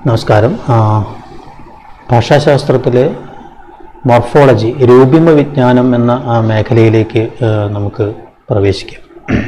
നമസ്കാരം ആ, ഭാഷാശാസ്ത്രത്തിലെ മോർഫോളജി രൂപിമ വിജ്ഞാനം എന്ന ആ മേഖലയിലേക്ക് ആ, നമുക്ക് പ്രവേശിക്കാം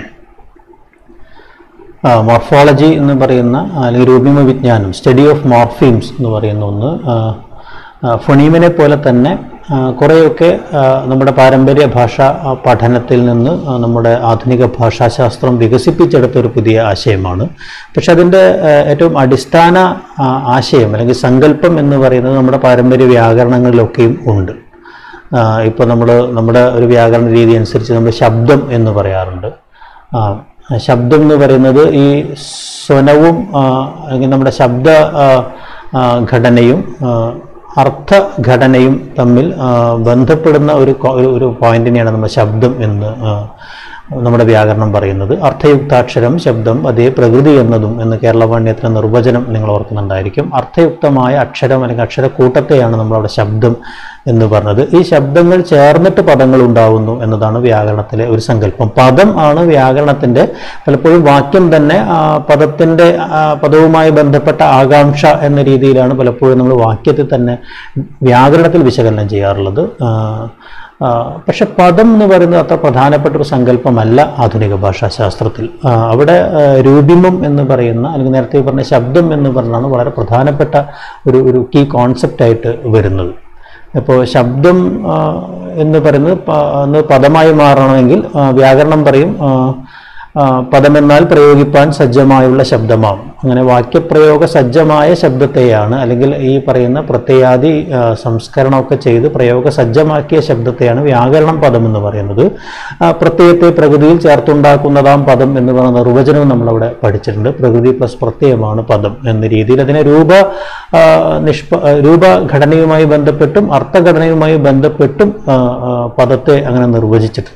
ആ, മോർഫോളജി എന്ന് പറയുന്ന അല്ലെങ്കിൽ രൂപിമ വിജ്ഞാനം സ്റ്റഡി ഓഫ് മോർഫീംസ് എന്ന് പറയുന്ന ഒന്ന് ആ, ആ, ഫൊണീമിനെ പോലെ തന്നെ ആ, കുറേയൊക്കെ ആ, നമ്മുടെ പാരമ്പര്യ ഭാഷാ ആ, പഠനത്തിൽ നിന്ന് ആ, നമ്മുടെ ആധുനിക ഭാഷാശാസ്ത്രം വികസിപ്പിച്ചെടുത്ത ഒരു പുതിയ ആശയമാണ് പക്ഷെ അതിൻ്റെ ആ, ഏറ്റവും അടിസ്ഥാന ആ, ആശയം അല്ലെങ്കിൽ സങ്കല്പം എന്ന് പറയുന്നത് നമ്മുടെ പാരമ്പര്യ വ്യാകരണങ്ങളിലൊക്കെയും ഉണ്ട് ഇപ്പോൾ നമ്മൾ നമ്മുടെ ഒരു വ്യാകരണ രീതി അനുസരിച്ച് നമ്മൾ ശബ്ദം എന്ന് പറയാറുണ്ട് ആ, ശബ്ദം എന്ന് പറയുന്നത് ഈ സ്വനവും ആ, അല്ലെങ്കിൽ നമ്മുടെ ശബ്ദ ആ, ആ, ഘടനയും ആ, അർത്ഥഘടനയും തമ്മിൽ ആ, ബന്ധപ്പെടുന്ന ഒരു കോ- ഒരു- ഒരു പോയിന്റിനെയാണ് നമ്മൾ ശബ്ദം എന്ന് ആ, നമ്മുടെ വ്യാകരണം പറയുന്നത് അർത്ഥയുക്താക്ഷരം ശബ്ദം അതേ പ്രകൃതി എന്നതും എന്ന് കേരള പാണ്ഡ്യത്തിലെ നിർവചനം നിങ്ങൾ ഓർക്കുന്നുണ്ടായിരിക്കും അർത്ഥയുക്തമായ അക്ഷരം അല്ലെങ്കിൽ അക്ഷരക്കൂട്ടത്തെയാണ് നമ്മളവിടെ ശബ്ദം എന്ന് പറഞ്ഞത് ഈ ശബ്ദങ്ങൾ ചേർന്നിട്ട് പദങ്ങൾ ഉണ്ടാവുന്നു എന്നതാണ് വ്യാകരണത്തിലെ ഒരു സങ്കല്പം പദം ആണ് വ്യാകരണത്തിൻ്റെ പലപ്പോഴും വാക്യം തന്നെ ആ, പദത്തിൻ്റെ ആ, പദവുമായി ബന്ധപ്പെട്ട ആകാംക്ഷ എന്ന രീതിയിലാണ് പലപ്പോഴും നമ്മൾ വാക്യത്തിൽ തന്നെ വ്യാകരണത്തിൽ വിശകലനം ചെയ്യാറുള്ളത് ആ, ആ, പക്ഷെ പദം എന്ന് പറയുന്നത് അത്ര പ്രധാനപ്പെട്ട ഒരു സങ്കല്പമല്ല ആധുനിക ഭാഷാശാസ്ത്രത്തിൽ ആ, അവിടെ ആ, രൂപിമം എന്ന് പറയുന്ന അല്ലെങ്കിൽ നേരത്തെ പറഞ്ഞ ശബ്ദം എന്ന് പറഞ്ഞാണ് വളരെ പ്രധാനപ്പെട്ട ഒരു ഒരു കീ കോൺസെപ്റ്റായിട്ട് വരുന്നത് ഇപ്പോൾ ശബ്ദം ആ, എന്ന് പറയുന്നത് പ- ഒന്ന് പദമായി മാറണമെങ്കിൽ ആ, വ്യാകരണം പറയും ആ, ആ, പദമെന്നാൽ പ്രയോഗിപ്പാൻ സജ്ജമായുള്ള ശബ്ദമാവും അങ്ങനെ വാക്യപ്രയോഗ സജ്ജമായ ശബ്ദത്തെയാണ് അല്ലെങ്കിൽ ഈ പറയുന്ന പ്രത്യയാദി ആ, സംസ്കരണമൊക്കെ ചെയ്ത് പ്രയോഗ സജ്ജമാക്കിയ ശബ്ദത്തെയാണ് വ്യാകരണം പദം എന്ന് പറയുന്നത് ആ, പ്രത്യയത്തെ പ്രകൃതിയിൽ ചേർത്തുണ്ടാക്കുന്നതാം പദം എന്ന് പറയുന്ന നിർവചനവും നമ്മളവിടെ പഠിച്ചിട്ടുണ്ട് പ്രകൃതി പ്ലസ് പ്രത്യയമാണ് പദം എന്ന രീതിയിൽ അതിനെ രൂപ ആ, നിഷ്പ ആ, രൂപഘടനയുമായി ബന്ധപ്പെട്ടും അർത്ഥഘടനയുമായി ബന്ധപ്പെട്ടും ആ, ആ, പദത്തെ അങ്ങനെ നിർവചിച്ചിട്ടുണ്ട്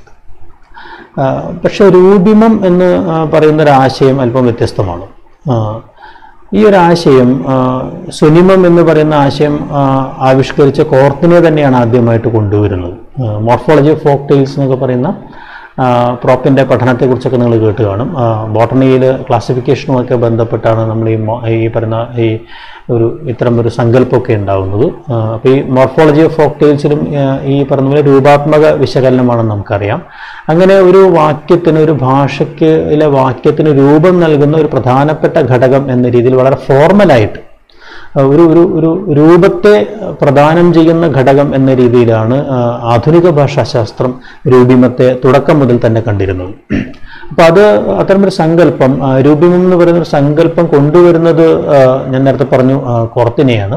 ആ, പക്ഷെ രൂപിമം എന്ന് ആ, പറയുന്ന ഒരു ആശയം അല്പം വ്യത്യസ്തമാണ് ആ, ഈ ഒരു ആശയം ആ, സുനിമം എന്ന് പറയുന്ന ആശയം ആ, ആവിഷ്കരിച്ച കോർത്തിനെ തന്നെയാണ് ആദ്യമായിട്ട് കൊണ്ടുവരുന്നത് മോർഫോളജി ഓഫ് ഫോക്ക് ടെയിൽസ് എന്നൊക്കെ പറയുന്ന ആ, പ്രോപ്പിൻ്റെ പഠനത്തെക്കുറിച്ചൊക്കെ നിങ്ങൾ കേട്ട് കാണും ബോട്ടണിയിൽ ക്ലാസിഫിക്കേഷനുമൊക്കെ ബന്ധപ്പെട്ടാണ് നമ്മൾ ഈ മോ- ഈ പറയുന്ന ഈ ഒരു ഇത്തരം ഒരു സങ്കല്പമൊക്കെ ഉണ്ടാകുന്നത് അപ്പോൾ ഈ മോർഫോളജി ഓഫ് ഫോക്ക് ടെയിൽസിലും ഈ പറഞ്ഞ പോലെ രൂപാത്മക വിശകലനമാണെന്ന് നമുക്കറിയാം അങ്ങനെ ഒരു വാക്യത്തിന് ഒരു ഭാഷയ്ക്ക് ഇലെ വാക്യത്തിന് രൂപം നൽകുന്ന ഒരു പ്രധാനപ്പെട്ട ഘടകം എന്ന രീതിയിൽ വളരെ ഫോർമലായിട്ട് അഹ് ഒരു ഒരു ഒരു രൂപത്തെ പ്രദാനം ചെയ്യുന്ന ഘടകം എന്ന രീതിയിലാണ് ആഹ് ആധുനിക ഭാഷാശാസ്ത്രം രൂപിമത്തെ തുടക്കം മുതൽ തന്നെ കണ്ടിരുന്നത് അപ്പോൾ അത് അത്തരമൊരു സങ്കല്പം ആഹ് രൂപിമം എന്ന് പറയുന്ന ഒരു സങ്കല്പം കൊണ്ടുവരുന്നത് ആഹ് ഞാൻ നേരത്തെ പറഞ്ഞു ആഹ് കോർത്തിനെയാണ്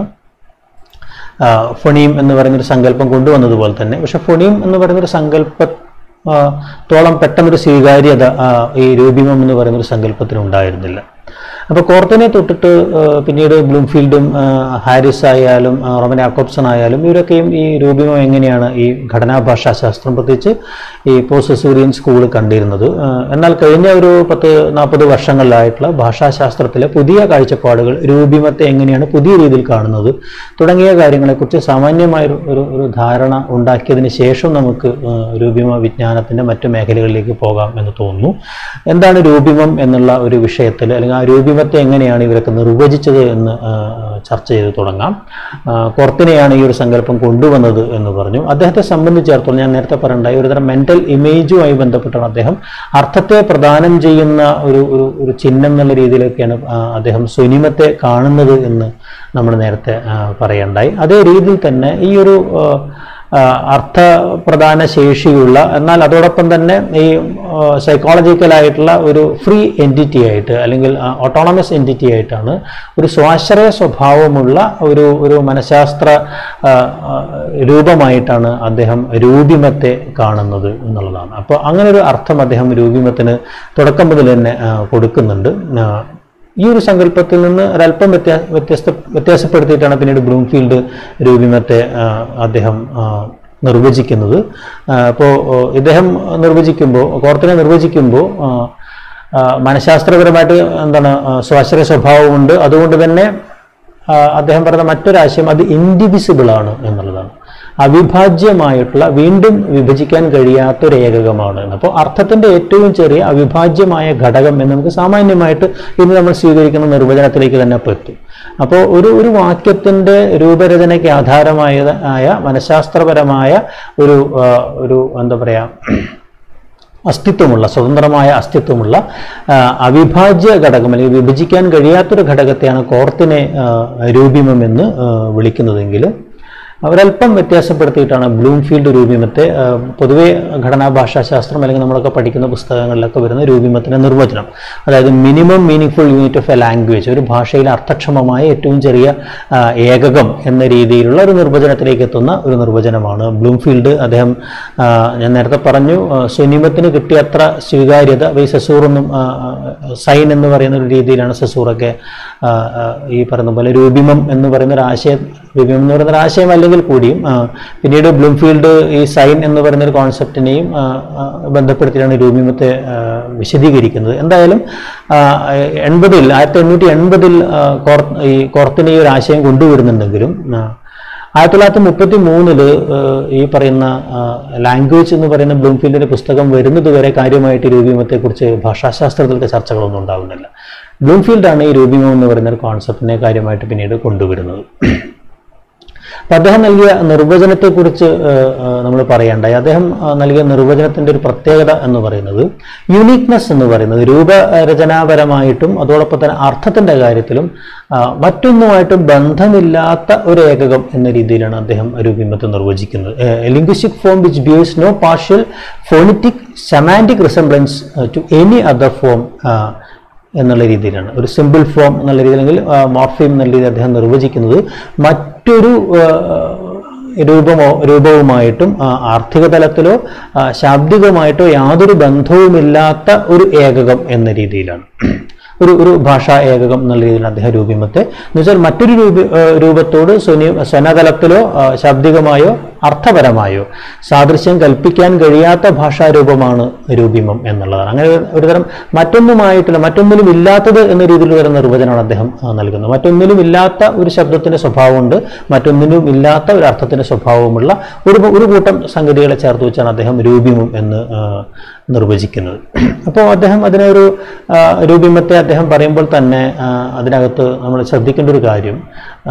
ആഹ് ഫൊണീം എന്ന് പറയുന്നൊരു സങ്കല്പം കൊണ്ടുവന്നതുപോലെ തന്നെ പക്ഷെ ഫൊണീം എന്ന് പറയുന്നൊരു സങ്കല്പ ആഹ് തോളം പെട്ടെന്നൊരു സ്വീകാര്യത ആഹ് ഈ രൂപിമം എന്ന് പറയുന്നൊരു സങ്കല്പത്തിന് ഉണ്ടായിരുന്നില്ല അപ്പോൾ കോർത്തനെ തൊട്ടിട്ട് ആഹ് പിന്നീട് ബ്ലൂംഫീൽഡും ആഹ് ഹാരിസ് ആയാലും ആഹ് റോമൻ യാക്കോബ്സൺ ആയാലും ഇവരൊക്കെയും ഈ രൂപിമം എങ്ങനെയാണ് ഈ ഘടനാഭാഷാശാസ്ത്രം പ്രത്യേകിച്ച് ഈ പോസ്റ്റ് സൂര്യൻ സ്കൂൾ കണ്ടിരുന്നത് ആഹ് എന്നാൽ കഴിഞ്ഞ ഒരു പത്ത് നാൽപ്പത് വർഷങ്ങളിലായിട്ടുള്ള ഭാഷാശാസ്ത്രത്തിലെ പുതിയ കാഴ്ചപ്പാടുകൾ രൂപിമത്തെ എങ്ങനെയാണ് പുതിയ രീതിയിൽ കാണുന്നത് തുടങ്ങിയ കാര്യങ്ങളെക്കുറിച്ച് സാമാന്യമായ ഒരു- ഒരു ഒരു ധാരണ ഉണ്ടാക്കിയതിന് ശേഷം നമുക്ക് ആഹ് രൂപിമ വിജ്ഞാനത്തിൻ്റെ മറ്റു മേഖലകളിലേക്ക് പോകാം എന്ന് തോന്നുന്നു എന്താണ് രൂപിമം എന്നുള്ള ഒരു വിഷയത്തിൽ അല്ലെങ്കിൽ ആ രൂപിമത്തെ എങ്ങനെയാണ് ഇവരൊക്കെ നിർവചിച്ചത് എന്ന് ആഹ് ചർച്ച ചെയ്ത് തുടങ്ങാം ആഹ് കോർത്തിനെയാണ് ഈ ഒരു സങ്കല്പം കൊണ്ടുവന്നത് എന്ന് പറഞ്ഞു അദ്ദേഹത്തെ സംബന്ധിച്ചിടത്തോളം ഞാൻ നേരത്തെ പറയണ്ടായി ഒരുതരം മെന്റൽ ഇമേജുമായി ബന്ധപ്പെട്ടാണ് അദ്ദേഹം അർത്ഥത്തെ പ്രദാനം ചെയ്യുന്ന ഒരു ഒരു ഒരു ചിഹ്നം എന്നുള്ള രീതിയിലൊക്കെയാണ് ആഹ് അദ്ദേഹം സുനിമത്തെ കാണുന്നത് എന്ന് നമ്മൾ നേരത്തെ ആഹ് പറയണ്ടായി അതേ രീതിയിൽ തന്നെ ഈ ഒരു ആഹ് ആഹ് അർത്ഥപ്രധാന ശേഷിയുള്ള എന്നാൽ അതോടൊപ്പം തന്നെ ഈ സൈക്കോളജിക്കലായിട്ടുള്ള ഒരു ഫ്രീ എൻറ്റിറ്റി ആയിട്ട് അല്ലെങ്കിൽ ഓട്ടോണമസ് എൻറ്റിറ്റി ആയിട്ടാണ് ഒരു സ്വാശ്രയ സ്വഭാവമുള്ള ഒരു ഒരു മനഃശാസ്ത്ര ആഹ്, ആഹ്, രൂപമായിട്ടാണ് അദ്ദേഹം രൂപിമത്തെ കാണുന്നത് എന്നുള്ളതാണ് അപ്പോൾ അങ്ങനെ ഒരു അർത്ഥം അദ്ദേഹം രൂപിമത്തിന് തുടക്കം മുതൽ തന്നെ ആഹ്, കൊടുക്കുന്നുണ്ട് ആഹ്, ഈ ഒരു സങ്കല്പത്തിൽ നിന്ന് ഒരല്പം വ്യത്യാ വ്യത്യസ്ത വ്യത്യാസപ്പെടുത്തിയിട്ടാണ് പിന്നീട് ബ്ലൂംഫീൽഡ് രൂപിമത്തെ ആ, അദ്ദേഹം ആ, നിർവചിക്കുന്നത് അപ്പോൾ ഇദ്ദേഹം നിർവചിക്കുമ്പോൾ കോർത്തിനെ നിർവചിക്കുമ്പോൾ ആ, ആ, മനഃശാസ്ത്രപരമായിട്ട് എന്താണ് ആ, സ്വാശ്രയ സ്വഭാവമുണ്ട് അതുകൊണ്ട് തന്നെ ആ, അദ്ദേഹം പറയുന്ന മറ്റൊരാശയം അത് ഇൻഡിവിസിബിൾ ആണ് എന്നുള്ളതാണ് അവിഭാജ്യമായിട്ടുള്ള വീണ്ടും വിഭജിക്കാൻ കഴിയാത്ത ഒരു ഏകകമാണ് അപ്പോൾ അർത്ഥത്തിന്റെ ഏറ്റവും ചെറിയ അവിഭാജ്യമായ ഘടകം എന്ന് നമുക്ക് സാമാന്യമായിട്ട് ഇന്ന് നമ്മൾ സ്വീകരിക്കുന്ന നിർവചനത്തിലേക്ക് തന്നെ പെത്തും അപ്പോൾ ഒരു ഒരു വാക്യത്തിന്റെ രൂപരചനയ്ക്ക് ആധാരമായ ആയ മനഃശാസ്ത്രപരമായ ഒരു ആ, ഒരു എന്താ പറയാ അസ്തിത്വമുള്ള സ്വതന്ത്രമായ അസ്തിത്വമുള്ള ആ, അവിഭാജ്യ ഘടകം അല്ലെങ്കിൽ വിഭജിക്കാൻ കഴിയാത്തൊരു ഘടകത്തെയാണ് കോർത്തിനെ ആ, രൂപിമം എന്ന് ആ, വിളിക്കുന്നതെങ്കിലും അവരല്പം വ്യത്യാസപ്പെടുത്തിയിട്ടാണ് ബ്ലൂംഫീൽഡ് രൂപിമത്തെ ആ, പൊതുവെ ഘടനാ ഭാഷാശാസ്ത്രം അല്ലെങ്കിൽ നമ്മളൊക്കെ പഠിക്കുന്ന പുസ്തകങ്ങളിലൊക്കെ വരുന്ന രൂപിമത്തിന്റെ നിർവചനം അതായത് minimum meaning unit of a language ഒരു ഭാഷയിൽ അർത്ഥക്ഷമമായ ഏറ്റവും ചെറിയ ആ, ഏകകം എന്ന രീതിയിലുള്ള ഒരു നിർവചനത്തിലേക്ക് എത്തുന്ന ഒരു നിർവചനമാണ് ബ്ലൂംഫീൽഡ് അദ്ദേഹം ആ, ഞാൻ നേരത്തെ പറഞ്ഞു ആ, സ്വനിമത്തിന് കിട്ടിയ അത്ര സ്വീകാര്യത ഈ സെസൂർ എന്നും ആ, ആ, സൈൻ എന്ന് പറയുന്ന ഒരു രീതിയിലാണ് സെസൂറൊക്കെ ആ, ആ, ഈ പറയുന്ന പോലെ രൂപിമം എന്ന് പറയുന്ന ഒരു ആശയം രൂപിമം എന്ന് പറയുന്ന ഒരു ആശയം അല്ലെങ്കിൽ കൂടിയും ആ, പിന്നീട് ബ്ലൂംഫീൽഡ് ഈ സൈൻ എന്ന് പറയുന്ന ഒരു കോൺസെപ്റ്റിനെയും ആ, ആ, ബന്ധപ്പെടുത്തിയാണ് രൂപിമത്തെ ആ, വിശദീകരിക്കുന്നത് എന്തായാലും ആ, എൺപതിൽ ആയിരത്തി എണ്ണൂറ്റി എൺപതിൽ കോർ ഈ കോർത്തിനെ ഈ ഒരു ആശയം കൊണ്ടുവരുന്നുണ്ടെങ്കിലും ആ, ആയിരത്തി തൊള്ളായിരത്തി മുപ്പത്തി മൂന്നില് ഈ പറയുന്ന ലാംഗ്വേജ് എന്ന് പറയുന്ന ബ്ലൂംഫീൽഡിന്റെ പുസ്തകം വരുന്നത് വരെ കാര്യമായിട്ട് ഈ രൂപീമത്തെക്കുറിച്ച് ഭാഷാശാസ്ത്രത്തിലൊക്കെ ചർച്ചകളൊന്നും ഉണ്ടാവുന്നില്ല ബ്ലൂംഫീൽഡാണ് ഈ രൂപീമം എന്ന് പറയുന്ന ഒരു കോൺസെപ്റ്റിനെ കാര്യമായിട്ട് പിന്നീട് കൊണ്ടുവരുന്നത് അപ്പൊ അദ്ദേഹം നൽകിയ നിർവചനത്തെക്കുറിച്ച് നമ്മൾ പറയേണ്ടായി അദ്ദേഹം ആ, നൽകിയ നിർവചനത്തിന്റെ ഒരു പ്രത്യേകത എന്ന് പറയുന്നത് യുണീക്നെസ് എന്ന് പറയുന്നത് രൂപരചനാപരമായിട്ടും അതോടൊപ്പം തന്നെ അർത്ഥത്തിന്റെ കാര്യത്തിലും ആ, മറ്റൊന്നുമായിട്ടും ബന്ധമില്ലാത്ത ഒരു ഏകകം എന്ന രീതിയിലാണ് അദ്ദേഹം രൂപീമത്തെ നിർവചിക്കുന്നത് linguistic form which bears no partial phonetic semantic resemblance to any other form എന്നുള്ള രീതിയിലാണ് ഒരു സിമ്പിൾ ഫോം എന്നുള്ള രീതിയിൽ അല്ലെങ്കിൽ മോർഫീം എന്നുള്ള രീതിയിൽ അദ്ദേഹം നിർവചിക്കുന്നത് മറ്റൊരു ആ, രൂപമോ രൂപവുമായിട്ടും ആ, ആർത്ഥിക തലത്തിലോ ആ, ശാബ്ദികമായിട്ടോ യാതൊരു ബന്ധവുമില്ലാത്ത ഒരു ഏകകം എന്ന രീതിയിലാണ് ഒരു ഒരു ഭാഷാ ഏകകം എന്നുള്ള രീതിയിൽ അദ്ദേഹം രൂപിമത്തെ എന്ന് വെച്ചാൽ മറ്റൊരു രൂപ ആ, രൂപത്തോട് സ്വനി സ്വനതലത്തിലോ ആ, ശാബ്ദികമായോ അർത്ഥപരമായോ സാദൃശ്യം കൽപ്പിക്കാൻ കഴിയാത്ത ഭാഷാരൂപമാണ് രൂപിമം എന്നുള്ളതാണ് അങ്ങനെ ഒരു- ഒരുതരം മറ്റൊന്നുമായിട്ടില്ല മറ്റൊന്നിലും ഇല്ലാത്തത് എന്ന രീതിയിൽ ഒരു നിർവചനമാണ് അദ്ദേഹം ആ, നൽകുന്നത് മറ്റൊന്നിലും ഇല്ലാത്ത ഒരു ശബ്ദത്തിന്റെ സ്വഭാവമുണ്ട് മറ്റൊന്നിലും ഇല്ലാത്ത ഒരു അർത്ഥത്തിന്റെ സ്വഭാവമുള്ള ഒരു ഒരു കൂട്ടം സംഗതികളെ ചേർത്ത് വെച്ചാണ് അദ്ദേഹം രൂപിമം എന്ന് ആ, നിർവചിക്കുന്നത് അപ്പോൾ അദ്ദേഹം അതിനെ ഒരു ആ, രൂപിമത്തെ അദ്ദേഹം പറയുമ്പോൾ തന്നെ ആ, അതിനകത്ത് നമ്മൾ ശ്രദ്ധിക്കേണ്ട ഒരു കാര്യം ആ,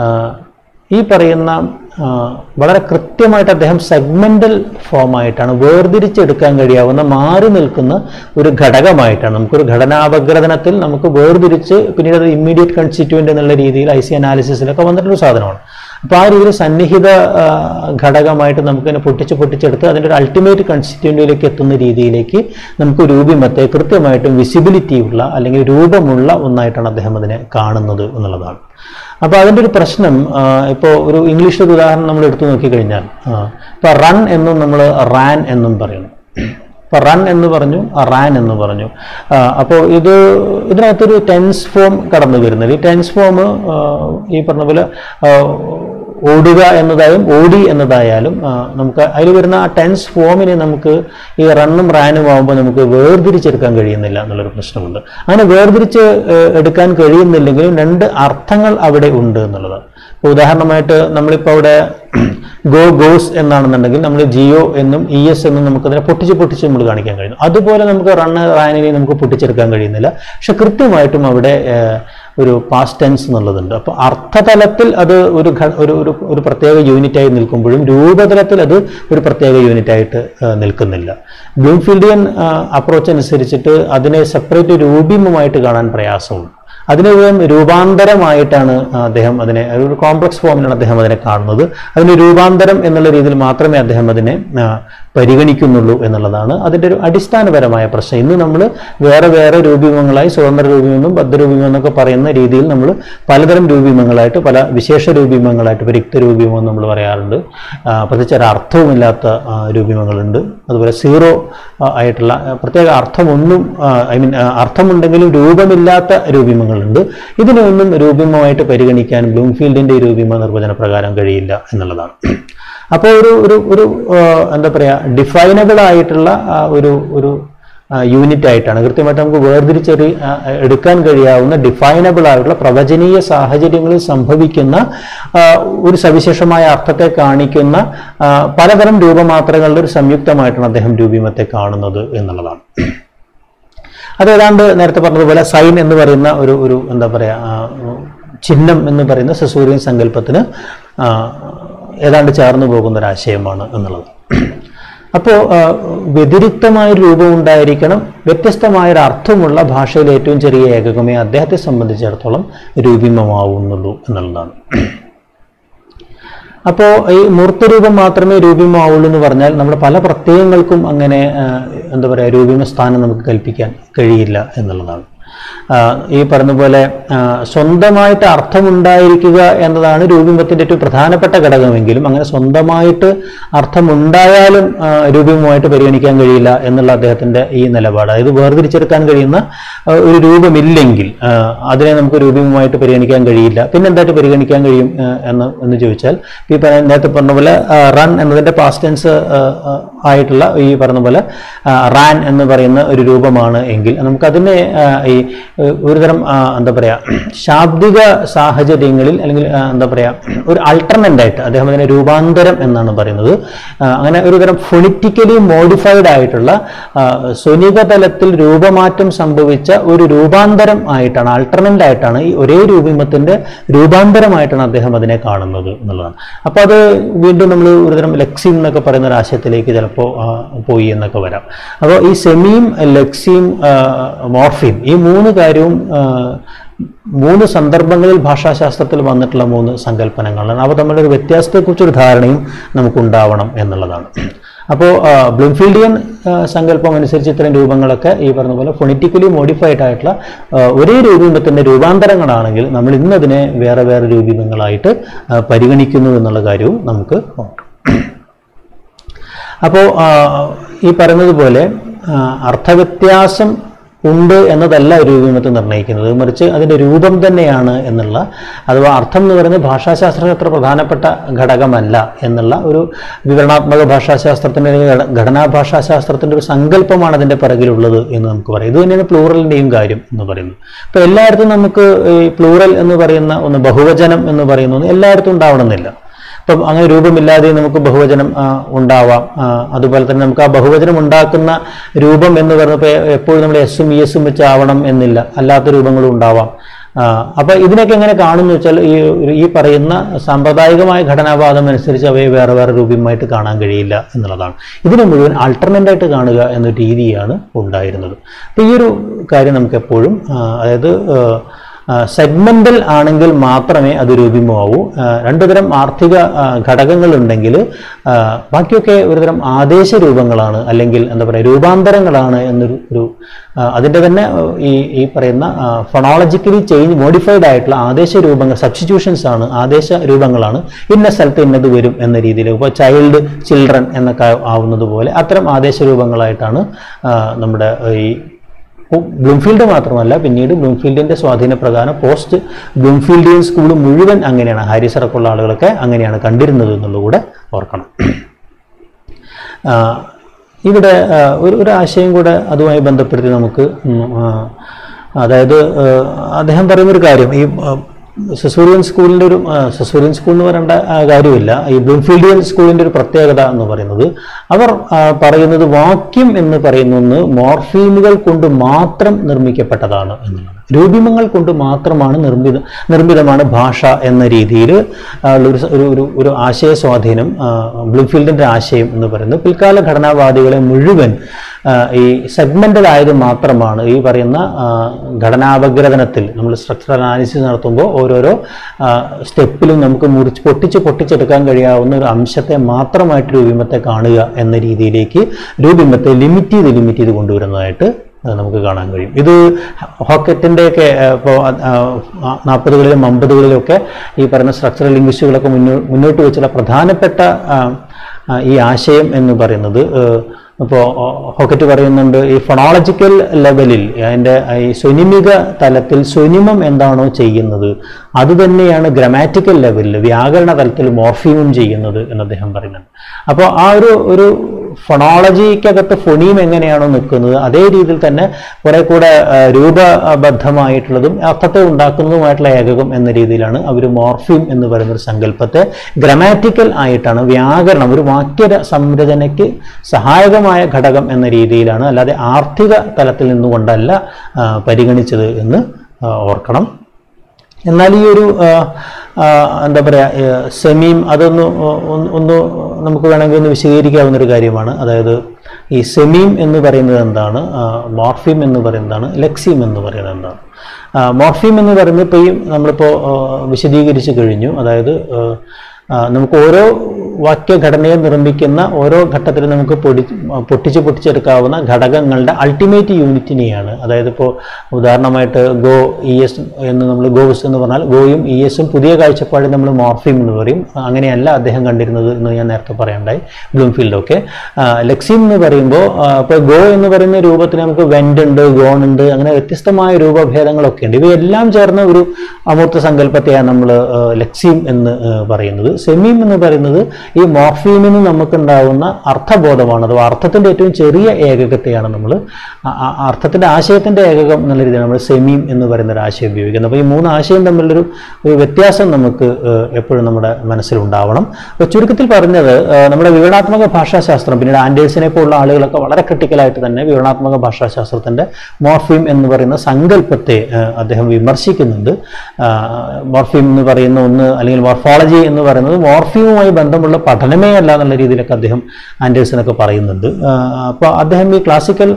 ഈ പറയുന്ന ആ, വളരെ കൃത്യമായിട്ട് അദ്ദേഹം സെഗ്മെന്റൽ ഫോമായിട്ടാണ് വേർതിരിച്ചെടുക്കാൻ കഴിയാവുന്ന മാറി നിൽക്കുന്ന ഒരു ഘടകമായിട്ടാണ് നമുക്കൊരു ഘടനാപഗ്രഥനത്തിൽ നമുക്ക് വേർതിരിച്ച് പിന്നീട് അത് ഇമ്മീഡിയറ്റ് കൺസ്റ്റിറ്റ്യൂവൻ്റ് എന്നുള്ള രീതിയിൽ ഐ സി അനാലിസിസിലൊക്കെ വന്നിട്ടൊരു സാധനമാണ് അപ്പോൾ ആ രീതിയിൽ സന്നിഹിത ആ, ഘടകമായിട്ട് നമുക്കിനെ പൊട്ടിച്ച് പൊട്ടിച്ചെടുത്ത് അതിൻ്റെ ഒരു അൾട്ടിമേറ്റ് കൺസ്റ്റിറ്റ്യൂവൻറ്റിലേക്ക് എത്തുന്ന രീതിയിലേക്ക് നമുക്ക് രൂപമത്തെ കൃത്യമായിട്ടും വിസിബിലിറ്റി ഉള്ള അല്ലെങ്കിൽ രൂപമുള്ള ഒന്നായിട്ടാണ് അദ്ദേഹം അതിനെ കാണുന്നത് എന്നുള്ളതാണ് അപ്പോൾ അതിൻ്റെ ഒരു പ്രശ്നം ഇപ്പോൾ ഒരു ഇംഗ്ലീഷിൽ ഒരു ഉദാഹരണം നമ്മൾ എടുത്തു നോക്കിക്കഴിഞ്ഞാൽ ഇപ്പോൾ റൺ എന്നും നമ്മൾ റാൻ എന്നും പറയുന്നു ഇപ്പോൾ റൺ എന്ന് പറഞ്ഞു റാൻ എന്ന് പറഞ്ഞു അപ്പോൾ ഇത് ഇതിനകത്തൊരു ടെൻസ് ഫോം കടന്നു വരുന്നത് ഈ ടെൻസ് ഫോം ഈ പറഞ്ഞ പോലെ ആ, ഓടുക എന്നതായും ഓടി എന്നതായാലും ആ, നമുക്ക് അതിൽ വരുന്ന ആ ടെൻസ് ഫോമിനെ നമുക്ക് ഈ റണ്ണും റാനും ആകുമ്പോൾ നമുക്ക് വേർതിരിച്ചെടുക്കാൻ കഴിയുന്നില്ല എന്നുള്ളൊരു പ്രശ്നമുണ്ട് അങ്ങനെ വേർതിരിച്ച് ഏഹ്, എടുക്കാൻ കഴിയുന്നില്ലെങ്കിലും രണ്ട് അർത്ഥങ്ങൾ അവിടെ ഉണ്ട് എന്നുള്ളതാണ് ഇപ്പോൾ ഉദാഹരണമായിട്ട് നമ്മളിപ്പോൾ അവിടെ ഗോ ഗോസ് എന്നാണെന്നുണ്ടെങ്കിൽ നമ്മൾ ജിയോ എന്നും ഇ എസ് എന്നും നമുക്കതിനെ പൊട്ടിച്ച് പൊട്ടിച്ച് നമ്മൾ കാണിക്കാൻ കഴിയുന്നു അതുപോലെ നമുക്ക് റണ്ണ് റാനിനെ നമുക്ക് പൊട്ടിച്ചെടുക്കാൻ കഴിയുന്നില്ല പക്ഷെ കൃത്യമായിട്ടും അവിടെ ഏഹ്, ഒരു പാസ്റ്റ് ടെൻസ് എന്നുള്ളതുണ്ട് അപ്പോൾ അർത്ഥതലത്തിൽ അത് ഒരു ഘ- ഒരു ഒരു ഒരു പ്രത്യേക യൂണിറ്റായി നിൽക്കുമ്പോഴും രൂപതലത്തിൽ അത് ഒരു പ്രത്യേക യൂണിറ്റായിട്ട് ഏഹ്, നിൽക്കുന്നില്ല ബ്ലൂംഫീൽഡിയൻ അപ്രോച്ച് അനുസരിച്ചിട്ട് അതിനെ സെപ്പറേറ്റ് രൂപീമമായിട്ട് കാണാൻ പ്രയാസമുണ്ട് അതിനെ ഒരു രൂപാന്തരമായിട്ടാണ് അദ്ദേഹം അതിനെ ഒരു കോംപ്ലക്സ് ഫോമിലാണ് അദ്ദേഹം അതിനെ കാണുന്നത് അതിന് രൂപാന്തരം എന്നുള്ള രീതിയിൽ മാത്രമേ അദ്ദേഹം അതിനെ ആ, പരിഗണിക്കുന്നുള്ളൂ എന്നുള്ളതാണ് അതിൻ്റെ ഒരു അടിസ്ഥാനപരമായ പ്രശ്നം ഇന്ന് നമ്മൾ വേറെ വേറെ രൂപീമങ്ങളായി സ്വതന്ത്ര രൂപീമെന്നും ബദ്ധരൂപീമം എന്നൊക്കെ പറയുന്ന രീതിയിൽ നമ്മൾ പലതരം രൂപീമങ്ങളായിട്ട് പല വിശേഷ രൂപീമങ്ങളായിട്ട് ഇപ്പോൾ രക്തരൂപീമം എന്ന് നമ്മൾ പറയാറുണ്ട് ആ, പ്രത്യേകിച്ച് ഒരു അർത്ഥവുമില്ലാത്ത ആ, രൂപീമങ്ങളുണ്ട് അതുപോലെ സീറോ ആ, ആയിട്ടുള്ള ആ, പ്രത്യേക അർത്ഥമൊന്നും ഐ മീൻ അർത്ഥമുണ്ടെങ്കിലും രൂപമില്ലാത്ത രൂപീമങ്ങളുണ്ട് ഇതിനൊന്നും രൂപീമമായിട്ട് പരിഗണിക്കാൻ ബ്ലൂംഫീൽഡിന്റെ ഈ രൂപീമ നിർവചന പ്രകാരം കഴിയില്ല എന്നുള്ളതാണ് അപ്പോൾ ഒരു ഒരു ഒരു ആ, എന്താ പറയുക ഡിഫൈനബിൾ ആയിട്ടുള്ള ആ, ഒരു ഒരു യൂണിറ്റ് ആയിട്ടാണ് കൃത്യമായിട്ട് നമുക്ക് വേർതിരിച്ചെറി ആ, എടുക്കാൻ കഴിയാവുന്ന ഡിഫൈനബിൾ ആയിട്ടുള്ള പ്രവചനീയ സാഹചര്യങ്ങളിൽ സംഭവിക്കുന്ന ആ, ഒരു സവിശേഷമായ അർത്ഥത്തെ കാണിക്കുന്ന ആ, പലതരം രൂപമാത്രങ്ങളുടെ ഒരു സംയുക്തമായിട്ടാണ് അദ്ദേഹം രൂപീമത്തെ കാണുന്നത് എന്നുള്ളതാണ് അത് ഏതാണ്ട് നേരത്തെ പറഞ്ഞതുപോലെ സൈൻ എന്ന് പറയുന്ന ഒരു ഒരു എന്താ പറയുക ആ, ചിഹ്നം എന്ന് പറയുന്ന സെസൂരിയൻ സങ്കല്പത്തിന് ആ, ഏതാണ്ട് ചേർന്ന് പോകുന്ന ഒരു ആശയമാണ് എന്നുള്ളത് അപ്പോൾ വ്യതിരിക്തമായ ഒരു രൂപം ഉണ്ടായിരിക്കണം വ്യത്യസ്തമായ ഒരു അർത്ഥമുള്ള ഭാഷയിൽ ഏറ്റവും ചെറിയ ഏകകമേ അദ്ദേഹത്തെ സംബന്ധിച്ചിടത്തോളം രൂപീമമാവുന്നുള്ളൂ എന്നുള്ളതാണ് അപ്പോൾ ഈ മൂർത്തരൂപം മാത്രമേ രൂപമാവുള്ളൂ എന്ന് പറഞ്ഞാൽ നമ്മുടെ പല പ്രത്യയങ്ങൾക്കും അങ്ങനെ ആ, എന്താ പറയുക രൂപീമ സ്ഥാനം നമുക്ക് കൽപ്പിക്കാൻ കഴിയില്ല എന്നുള്ളതാണ് ആ, ഈ പറഞ്ഞ പോലെ ആ, സ്വന്തമായിട്ട് അർത്ഥമുണ്ടായിരിക്കുക എന്നതാണ് രൂപീമത്തിൻ്റെ ഏറ്റവും പ്രധാനപ്പെട്ട ഘടകമെങ്കിലും അങ്ങനെ സ്വന്തമായിട്ട് അർത്ഥമുണ്ടായാലും ആ, രൂപീമമായിട്ട് പരിഗണിക്കാൻ കഴിയില്ല എന്നുള്ള അദ്ദേഹത്തിൻ്റെ ഈ നിലപാട് അതായത് വേർതിരിച്ചെടുക്കാൻ കഴിയുന്ന ആ, ഒരു രൂപമില്ലെങ്കിൽ ആ, അതിനെ നമുക്ക് രൂപീമമായിട്ട് പരിഗണിക്കാൻ കഴിയില്ല പിന്നെ എന്തായിട്ട് പരിഗണിക്കാൻ കഴിയും ആ, എന്ന് എന്ന് ചോദിച്ചാൽ ഈ പറഞ്ഞ നേരത്തെ പറഞ്ഞ പോലെ റൺ എന്നതിൻ്റെ പാസ്റ്റ് ടെൻസ് ആയിട്ടുള്ള ഈ പറഞ്ഞ പോലെ റാൻ എന്ന് പറയുന്ന ഒരു രൂപമാണ് എങ്കിൽ നമുക്കതിനെ ആ, ഈ ഏഹ്, ഒരുതരം ആ, എന്താ പറയുക ശാബ്ദിക സാഹചര്യങ്ങളിൽ അല്ലെങ്കിൽ ആ, എന്താ പറയുക ഒരു അൾട്ടർനൻ്റ് ആയിട്ട് അദ്ദേഹം അതിനെ രൂപാന്തരം എന്നാണ് പറയുന്നത് ആ, അങ്ങനെ ഒരു തരം ഫൊണിറ്റിക്കലി മോഡിഫൈഡ് ആയിട്ടുള്ള ആ, സ്വനിക തലത്തിൽ രൂപമാറ്റം സംഭവിച്ച ഒരു രൂപാന്തരം ആയിട്ടാണ് അൾട്ടർനൻ്റ് ആയിട്ടാണ് ഈ ഒരേ രൂപീമത്തിൻ്റെ രൂപാന്തരമായിട്ടാണ് അദ്ദേഹം അതിനെ കാണുന്നത് എന്നുള്ളതാണ് അപ്പോൾ അത് വീണ്ടും നമ്മൾ ഒരുതരം ലെക്സിം എന്നൊക്കെ പറയുന്ന ഒരു ആശയത്തിലേക്ക് ചിലപ്പോൾ പോയി എന്നൊക്കെ വരാം അപ്പോൾ ഈ സെമിയും ലെക്സിയും മോർഫിയും ഈ മൂന്ന് കാര്യവും ആ, മൂന്ന് സന്ദർഭങ്ങളിൽ ഭാഷാശാസ്ത്രത്തിൽ വന്നിട്ടുള്ള മൂന്ന് സങ്കല്പനങ്ങളാണ് അവ തമ്മിലുള്ള ഒരു വ്യത്യാസത്തെക്കുറിച്ചൊരു ധാരണയും നമുക്കുണ്ടാവണം എന്നുള്ളതാണ് അപ്പോൾ ബ്ലൂംഫീൽഡിയൻ ആ, സങ്കല്പം അനുസരിച്ച് ഇത്തരം രൂപങ്ങളൊക്കെ ഈ പറഞ്ഞ പോലെ ഫൊണിറ്റിക്കലി മോഡിഫൈഡ് ആയിട്ടുള്ള ആ, ഒരേ രൂപീമത്തിൻ്റെ രൂപാന്തരങ്ങളാണെങ്കിൽ നമ്മൾ ഇന്നതിനെ വേറെ വേറെ രൂപീമങ്ങളായിട്ട് ആ, പരിഗണിക്കുന്നു എന്നുള്ള കാര്യവും നമുക്ക് നോക്കാം അപ്പോൾ ഈ പറയുന്നത് പോലെ ആ, അർത്ഥവ്യത്യാസം ഉണ്ട് എന്നതല്ല രൂപീമത്തെ നിർണ്ണയിക്കുന്നത് മറിച്ച് അതിൻ്റെ രൂപം തന്നെയാണ് എന്നുള്ള അഥവാ അർത്ഥം എന്ന് പറയുന്നത് ഭാഷാശാസ്ത്രം അത്ര പ്രധാനപ്പെട്ട ഘടകമല്ല എന്നുള്ള ഒരു വിവരണാത്മക ഭാഷാശാസ്ത്രത്തിൻ്റെ അല്ലെങ്കിൽ ഘട- ഘടനാ ഭാഷാശാസ്ത്രത്തിൻ്റെ ഒരു സങ്കല്പമാണ് അതിൻ്റെ പിറകിലുള്ളത് എന്ന് നമുക്ക് പറയാം ഇത് തന്നെയാണ് പ്ലൂറലിൻ്റെയും കാര്യം എന്ന് പറയുന്നത് ഇപ്പോൾ എല്ലായിടത്തും നമുക്ക് ഈ പ്ലൂറൽ എന്ന് പറയുന്ന ഒന്ന് ബഹുവചനം എന്ന് പറയുന്ന ഒന്ന് എല്ലായിടത്തും ഉണ്ടാവണമെന്നില്ല ഇപ്പം അങ്ങനെ രൂപമില്ലാതെ നമുക്ക് ബഹുവചനം ആ, ഉണ്ടാവാം ആ, അതുപോലെ തന്നെ നമുക്ക് ആ ബഹുവചനം ഉണ്ടാക്കുന്ന രൂപം എന്ന് പറഞ്ഞപ്പോൾ എപ്പോഴും നമ്മൾ എസും ഇ എസും വെച്ച് ആവണം എന്നില്ല അല്ലാത്ത രൂപങ്ങളും ഉണ്ടാവാം ആ, അപ്പൊ ഇതിനൊക്കെ എങ്ങനെ കാണുന്നു വെച്ചാൽ ഈ ഈ പറയുന്ന സാമ്പ്രദായികമായ ഘടനാവാദം അനുസരിച്ച് അവയെ വേറെ വേറെ രൂപമായിട്ട് കാണാൻ കഴിയില്ല എന്നുള്ളതാണ് ഇതിനെ മുഴുവൻ alternate ആയിട്ട് കാണുക എന്ന രീതിയാണ് ഉണ്ടായിരുന്നത് അപ്പൊ ഈ ഒരു കാര്യം നമുക്ക് എപ്പോഴും ആ, അതായത് സെഗ്മെന്റൽ ആണെങ്കിൽ മാത്രമേ അത് രൂപമാവൂ രണ്ടുതരം ആർത്ഥിക ആ, ഘടകങ്ങളുണ്ടെങ്കിൽ ആ, ബാക്കിയൊക്കെ ഒരുതരം ആദേശ രൂപങ്ങളാണ് അല്ലെങ്കിൽ എന്താ പറയുക രൂപാന്തരങ്ങളാണ് എന്നൊരു ഒരു ആ, അതിൻ്റെ തന്നെ ആ, ഈ ഈ പറയുന്ന ഫൊണോളജിക്കലി ചേഞ്ച് മോഡിഫൈഡ് ആയിട്ടുള്ള ആദേശ രൂപങ്ങൾ സബ്സ്റ്റിറ്റ്യൂഷൻസ് ആണ് ആദേശ രൂപങ്ങളാണ് ഇന്ന സ്ഥലത്ത് ഇന്നത് വരും എന്ന രീതിയിൽ ഇപ്പോൾ ചൈൽഡ് ചിൽഡ്രൻ എന്നൊക്കെ ആവുന്നത് പോലെ അത്തരം ആദേശ രൂപങ്ങളായിട്ടാണ് ആ, നമ്മുടെ ഈ ബ്ലൂംഫീൽഡ് മാത്രമല്ല പിന്നീട് ബ്ലൂംഫീൽഡിന്റെ സ്വാധീനപ്രകാരം പോസ്റ്റ് ബ്ലൂംഫീൽഡിയൻ സ്കൂൾ മുഴുവൻ അങ്ങനെയാണ് ഹാരിസ് അടക്കമുള്ള ആളുകളൊക്കെ അങ്ങനെയാണ് കണ്ടിരുന്നത് എന്നുള്ളതുകൂടെ ഓർക്കണം ആ, ഇവിടെ ആ, ഒരു ഒരു ആശയം കൂടെ അതുമായി ബന്ധപ്പെടുത്തി നമുക്ക് ഉം, ആ, അതായത് ആ, അദ്ദേഹം പറയുന്നൊരു കാര്യം ഈ ആ, സെസൂറിയൻ സ്കൂളിൻ്റെ ഒരു ആ, സെസൂറിയൻ സ്കൂൾ എന്ന് പറയേണ്ട ആ, കാര്യമില്ല ഈ ബ്ലൂംഫീൽഡിയൻ സ്കൂളിൻ്റെ ഒരു പ്രത്യേകത എന്ന് പറയുന്നത് അവർ ആ, പറയുന്നത് വാക്യം എന്ന് പറയുന്ന ഒന്ന് മോർഫീമുകൾ കൊണ്ട് മാത്രം നിർമ്മിക്കപ്പെട്ടതാണ് എന്നുള്ളതാണ് രൂപിമങ്ങൾ കൊണ്ട് മാത്രമാണ് നിർമ്മിത നിർമ്മിതമാണ് ഭാഷ എന്ന രീതിയിൽ ഉള്ള ഒരു സ- ഒരു ഒരു ഒരു ആശയ സ്വാധീനം ആ, ബ്ലൂംഫീൽഡിൻ്റെ ആശയം എന്ന് പറയുന്നത് പിൽക്കാല ഘടനാവാദികളെ മുഴുവൻ ആ, ഈ സെഗ്മെന്റഡ് ആയത് മാത്രമാണ് ഈ പറയുന്ന ആ, ഘടനാപഗ്രഥനത്തിൽ നമ്മൾ സ്ട്രക്ചറൽ അനാലിസിസ് നടത്തുമ്പോൾ ഓരോരോ ആ, സ്റ്റെപ്പിലും നമുക്ക് മുറിച്ച് പൊട്ടിച്ച് പൊട്ടിച്ചെടുക്കാൻ കഴിയാവുന്ന ഒരു അംശത്തെ മാത്രമായിട്ട് രൂപിമത്തെ കാണുക എന്ന രീതിയിലേക്ക് രൂപിമത്തെ ലിമിറ്റ് ചെയ്ത് ലിമിറ്റ് ചെയ്ത് കൊണ്ടുവരുന്നതായിട്ട് ആ, നമുക്ക് കാണാൻ കഴിയും ഇത് ഹോക്കറ്റിൻ്റെയൊക്കെ ഇപ്പോൾ നാൽപ്പതുകളിലും അമ്പതുകളിലും ഒക്കെ ഈ പറയുന്ന സ്ട്രക്ചറൽ ലിംഗ്വിസ്റ്റുകളൊക്കെ മുന്നോ മുന്നോട്ട് വെച്ചുള്ള പ്രധാനപ്പെട്ട ആ, ആ, ഈ ആശയം എന്ന് പറയുന്നത് ഇപ്പോൾ ഹോക്കറ്റ് പറയുന്നുണ്ട് ഈ ഫൊണോളജിക്കൽ ലെവലിൽ അതിൻ്റെ ഈ സ്വനിമിക തലത്തിൽ സ്വനിമം എന്താണോ ചെയ്യുന്നത് അത് തന്നെയാണ് ഗ്രാമാറ്റിക്കൽ ലെവലിൽ വ്യാകരണ തലത്തിൽ മോർഫീമും ചെയ്യുന്നത് എന്ന് അദ്ദേഹം പറയുന്നുണ്ട് അപ്പോൾ ആ ഒരു ഒരു ഫൊണോളജിക്കകത്ത് ഫൊണീം എങ്ങനെയാണോ നിൽക്കുന്നത് അതേ രീതിയിൽ തന്നെ കുറെ കൂടെ ആ, രൂപബദ്ധമായിട്ടുള്ളതും അർത്ഥത്തെ ഉണ്ടാക്കുന്നതുമായിട്ടുള്ള ഏകകം എന്ന രീതിയിലാണ് അവർ മോർഫീം എന്ന് പറയുന്ന ഒരു സങ്കല്പത്തെ ഗ്രമാറ്റിക്കൽ ആയിട്ടാണ് വ്യാകരണം ഒരു വാക്യ സംരചനയ്ക്ക് സഹായകമായ ഘടകം എന്ന രീതിയിലാണ് അല്ലാതെ ആർത്ഥിക തലത്തിൽ നിന്നുകൊണ്ടല്ല ആ, പരിഗണിച്ചത് എന്ന് ആ, ഓർക്കണം എന്നാൽ ഈ ഒരു ആ, ആ, എന്താ പറയുക സെമീം അതൊന്ന് ഒന്ന് ഒന്ന് നമുക്ക് വേണമെങ്കിൽ ഒന്ന് വിശദീകരിക്കാവുന്ന ഒരു കാര്യമാണ് അതായത് ഈ സെമീം എന്ന് പറയുന്നത് എന്താണ് ആ, മോർഫീം എന്ന് പറയുന്നതാണ് ലെക്സീം എന്ന് പറയുന്നത് എന്താണ് ആ, മോർഫീം എന്ന് പറയുന്നത് ഇപ്പോൾ ഈ നമ്മളിപ്പോൾ ആ, വിശദീകരിച്ച് കഴിഞ്ഞു അതായത് ആ, ആ, നമുക്ക് ഓരോ വാക്യഘടനയെ നിർമ്മിക്കുന്ന ഓരോ ഘട്ടത്തിലും നമുക്ക് പൊടി പൊട്ടിച്ച് പൊട്ടിച്ചെടുക്കാവുന്ന ഘടകങ്ങളുടെ അൾട്ടിമേറ്റ് യൂണിറ്റിനെയാണ് അതായത് ഇപ്പോൾ ഉദാഹരണമായിട്ട് ഗോ ഇ എസ് എന്ന് നമ്മൾ ഗോസ് എന്ന് പറഞ്ഞാൽ ഗോയും ഇ എസും പുതിയ കാഴ്ചപ്പാടിൽ നമ്മൾ മോർഫീം എന്ന് പറയും അങ്ങനെയല്ല അദ്ദേഹം കണ്ടിരുന്നത് എന്ന് ഞാൻ നേരത്തെ പറയണ്ടായി ബ്ലൂംഫീൽഡൊക്കെ ലെക്സിം എന്ന് പറയുമ്പോൾ ഇപ്പോൾ ഗോ എന്ന് പറയുന്ന രൂപത്തിന് നമുക്ക് വെൻഡ് ഉണ്ട് ഗോൺ ഉണ്ട് അങ്ങനെ വ്യത്യസ്തമായ രൂപഭേദങ്ങളൊക്കെ ഉണ്ട് ഇവയെല്ലാം ചേർന്ന ഒരു അമൂർത്ത സങ്കല്പത്തെയാണ് നമ്മൾ ലെക്സിം എന്ന് ആ, പറയുന്നത് സെമീം എന്ന് പറയുന്നത് ഈ മോർഫീമിന് നമുക്കുണ്ടാവുന്ന അർത്ഥബോധമാണ് അഥവാ അർത്ഥത്തിൻ്റെ ഏറ്റവും ചെറിയ ഏകകത്തെയാണ് നമ്മൾ അർത്ഥത്തിൻ്റെ ആശയത്തിൻ്റെ ഏകകം എന്നുള്ള രീതിയിൽ നമ്മൾ സെമീം എന്ന് പറയുന്ന ഒരു ആശയം ഉപയോഗിക്കുന്നത് അപ്പോൾ ഈ മൂന്ന് ആശയം തമ്മിലൊരു ഒരു വ്യത്യാസം നമുക്ക് ഏഹ്, എപ്പോഴും നമ്മുടെ മനസ്സിലുണ്ടാവണം അപ്പോൾ ചുരുക്കത്തിൽ പറഞ്ഞത് ഏഹ്, നമ്മുടെ വിവരണാത്മക ഭാഷാശാസ്ത്രം പിന്നീട് ആൻഡേഴ്സിനെ പോലുള്ള ആളുകളൊക്കെ വളരെ ക്രിട്ടിക്കലായിട്ട് തന്നെ വിവരണാത്മക ഭാഷാശാസ്ത്രത്തിൻ്റെ മോർഫീം എന്ന് പറയുന്ന സങ്കല്പത്തെ ഏഹ്, അദ്ദേഹം വിമർശിക്കുന്നുണ്ട് ആഹ്, മോർഫീം എന്ന് പറയുന്ന ഒന്ന് അല്ലെങ്കിൽ മോർഫോളജി എന്ന് പറയുന്നത് മോർഫീമുമായി ബന്ധമുള്ള പഠനമേ അല്ല എന്നുള്ള രീതിയിലൊക്കെ അദ്ദേഹം ആൻഡേഴ്സനൊക്കെ പറയുന്നുണ്ട് അപ്പോൾ അദ്ദേഹം ഈ ക്ലാസിക്കൽ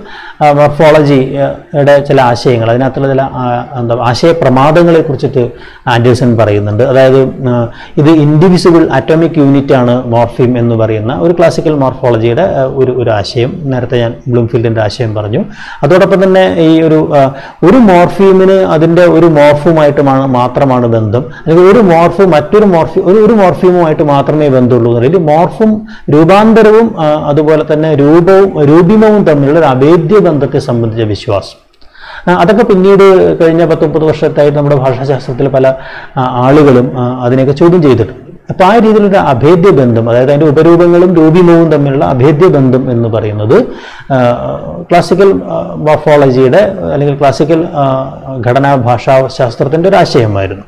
മോർഫോളജിയുടെ ചില ആശയങ്ങൾ അതിനകത്തുള്ള ചില ആ, എന്താ ആശയ പ്രമാദങ്ങളെ കുറിച്ചിട്ട് ആൻഡേഴ്സൺ പറയുന്നുണ്ട് അതായത് ആ, ഇത് ഇൻഡിവിസിബിൾ അറ്റോമിക് യൂണിറ്റ് ആണ് മോർഫീം എന്ന് പറയുന്ന ഒരു ക്ലാസിക്കൽ മോർഫോളജിയുടെ ആ, ഒരു ഒരു ആശയം നേരത്തെ ഞാൻ ബ്ലൂംഫീൽഡിൻ്റെ ആശയം പറഞ്ഞു അതോടൊപ്പം തന്നെ ഈ ഒരു ആ, ഒരു മോർഫീമിന് അതിൻ്റെ ഒരു മോർഫുമായിട്ട് മാ- മാത്രമാണ് ബന്ധം അല്ലെങ്കിൽ ഒരു മോർഫ് മറ്റൊരു മോർഫി ഒരു ഒരു മോർഫീമുമായിട്ട് മാത്രമേ ബന്ധമുള്ളൂ എന്നുള്ളത് മോർഫും രൂപാന്തരവും ആ, അതുപോലെ തന്നെ രൂപവും രൂപിമവും തമ്മിലുള്ള ഒരു അഭേദ്യ ബന്ധത്തെ സംബന്ധിച്ച വിശ്വാസം ആ, അതൊക്കെ പിന്നീട് കഴിഞ്ഞ പത്ത് മുപ്പത് വർഷത്തായിട്ട് നമ്മുടെ ഭാഷാശാസ്ത്രത്തിൽ പല ആ, ആളുകളും ആ, അതിനെയൊക്കെ ചോദ്യം ചെയ്തിട്ടുണ്ട് അപ്പോൾ ആ രീതിയിലൊരു അഭേദ്യ ബന്ധം അതായത് അതിൻ്റെ ഉപരൂപങ്ങളും രൂപിമവും തമ്മിലുള്ള അഭേദ്യ ബന്ധം എന്ന് പറയുന്നത് ആ, ക്ലാസിക്കൽ ആ, മോർഫോളജിയുടെ അല്ലെങ്കിൽ ക്ലാസിക്കൽ ആ, ഘടനാ ഭാഷാശാസ്ത്രത്തിൻ്റെ ഒരു ആശയമായിരുന്നു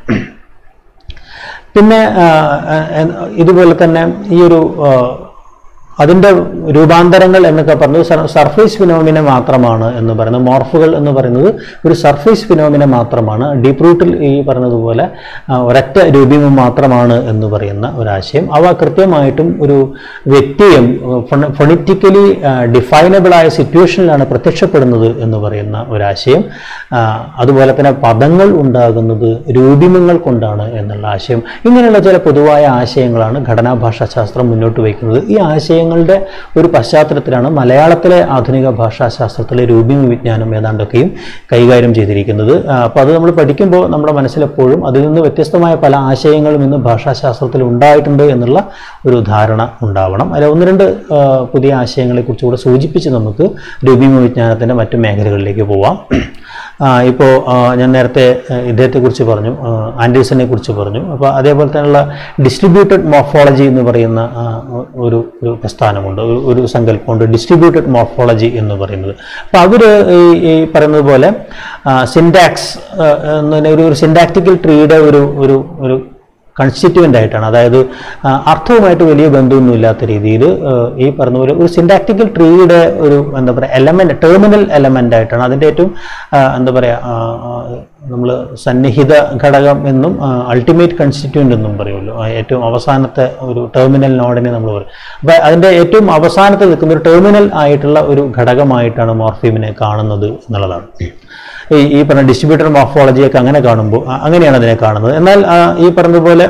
പിന്നെ ആ, ആ, ഇതുപോലെ തന്നെ ഈ ഒരു ആ, അതിൻ്റെ രൂപാന്തരങ്ങൾ എന്നൊക്കെ പറഞ്ഞത് സർഫേസ് ഫിനോമിന മാത്രമാണ് എന്ന് പറയുന്നത് മോർഫുകൾ എന്ന് പറയുന്നത് ഒരു സർഫേസ് ഫിനോമിന മാത്രമാണ് ഡീപ് റൂട്ടിൽ ഈ പറഞ്ഞതുപോലെ ആ, ഒരൊറ്റ രൂപീമം മാത്രമാണ് എന്ന് പറയുന്ന ഒരാശയം അവ കൃത്യമായിട്ടും ഒരു വ്യക്തിയും ഫൊണിറ്റിക്കലി ഡിഫൈനബിളായ സിറ്റുവേഷനിലാണ് പ്രത്യക്ഷപ്പെടുന്നത് എന്ന് പറയുന്ന ഒരാശയം ആ, അതുപോലെ തന്നെ പദങ്ങൾ ഉണ്ടാകുന്നത് രൂപിമങ്ങൾ കൊണ്ടാണ് എന്നുള്ള ആശയം ഇങ്ങനെയുള്ള ചില പൊതുവായ ആശയങ്ങളാണ് ഘടനാഭാഷാശാസ്ത്രം മുന്നോട്ട് വയ്ക്കുന്നത് ഈ ആശയങ്ങളുടെ ഒരു പശ്ചാത്തലത്തിലാണ് മലയാളത്തിലെ ആധുനിക ഭാഷാശാസ്ത്രത്തിലെ രൂപിമ വിജ്ഞാനം ഏതാണ്ടൊക്കെയും കൈകാര്യം ചെയ്തിരിക്കുന്നത് അപ്പോൾ അത് നമ്മൾ പഠിക്കുമ്പോൾ നമ്മുടെ മനസ്സിലെപ്പോഴും അതിൽ നിന്ന് വ്യത്യസ്തമായ പല ആശയങ്ങളും ഇന്ന് ഭാഷാശാസ്ത്രത്തിൽ ഉണ്ടായിട്ടുണ്ട് എന്നുള്ള ഒരു ധാരണ ഉണ്ടാവണം അതിൽ ഒന്ന് രണ്ട് ആ, പുതിയ ആശയങ്ങളെ കുറിച്ചുകൂടെ സൂചിപ്പിച്ച് നമുക്ക് രൂപിമ വിജ്ഞാനത്തിൻ്റെ മറ്റു മേഖലകളിലേക്ക് പോവാം ഇപ്പോൾ ഞാൻ നേരത്തെ ആ, ഇദ്ദേഹത്തെക്കുറിച്ച് പറഞ്ഞു ആ, ആൻഡേഴ്സനെ കുറിച്ച് പറഞ്ഞു അപ്പോൾ അതേപോലെ തന്നെയുള്ള ഡിസ്ട്രിബ്യൂട്ടഡ് മോർഫോളജി എന്ന് പറയുന്ന ആ, ഒരു ഒരു പ്രസ്ഥാനമുണ്ട് ഒരു ഒരു സങ്കല്പമുണ്ട് ഡിസ്ട്രിബ്യൂട്ടഡ് മോർഫോളജി എന്ന് പറയുന്നത് അപ്പോൾ അവർ ഈ ഈ പറയുന്നത് പോലെ സിൻഡാക്സ് എന്നതിനെ ഒരു ഒരു സിൻഡാക്റ്റിക്കൽ ട്രീയുടെ ഒരു ഒരു ഒരു കൺസ്റ്റിറ്റ്യൂവൻ്റ് ആയിട്ടാണ് അതായത് ആ, അർത്ഥവുമായിട്ട് വലിയ ബന്ധമൊന്നും ഇല്ലാത്ത രീതിയിൽ ഈ പറഞ്ഞ പോലെ ഒരു സിൻഡാക്റ്റിക്കൽ ട്രീയുടെ ഒരു എന്താ പറയുക എലമെൻ്റ് ടെർമിനൽ എലമെൻ്റ് ആയിട്ടാണ് അതിൻ്റെ ഏറ്റവും ആ, എന്താ പറയുക നമ്മൾ സന്നിഹിത ഘടകം എന്നും അൾട്ടിമേറ്റ് കൺസ്റ്റിറ്റ്യൂൻ്റ് എന്നും പറയുമല്ലോ ആ, ഏറ്റവും അവസാനത്തെ ഒരു ടെർമിനൽ നോഡിനെ നമ്മൾ പറയും അപ്പോൾ അതിൻ്റെ ഏറ്റവും അവസാനത്ത് നിൽക്കുന്ന ഒരു ടെർമിനൽ ആയിട്ടുള്ള ഒരു ഘടകമായിട്ടാണ് മോർഫീമിനെ കാണുന്നത് എന്നുള്ളതാണ് ഈ ഈ പറഞ്ഞ ഡിസ്ട്രിബ്യൂട്ടർ മോർഫോളജിയൊക്കെ അങ്ങനെ കാണുമ്പോൾ ആ, അങ്ങനെയാണ് അതിനെ കാണുന്നത് എന്നാൽ ആ, ഈ പറഞ്ഞതുപോലെ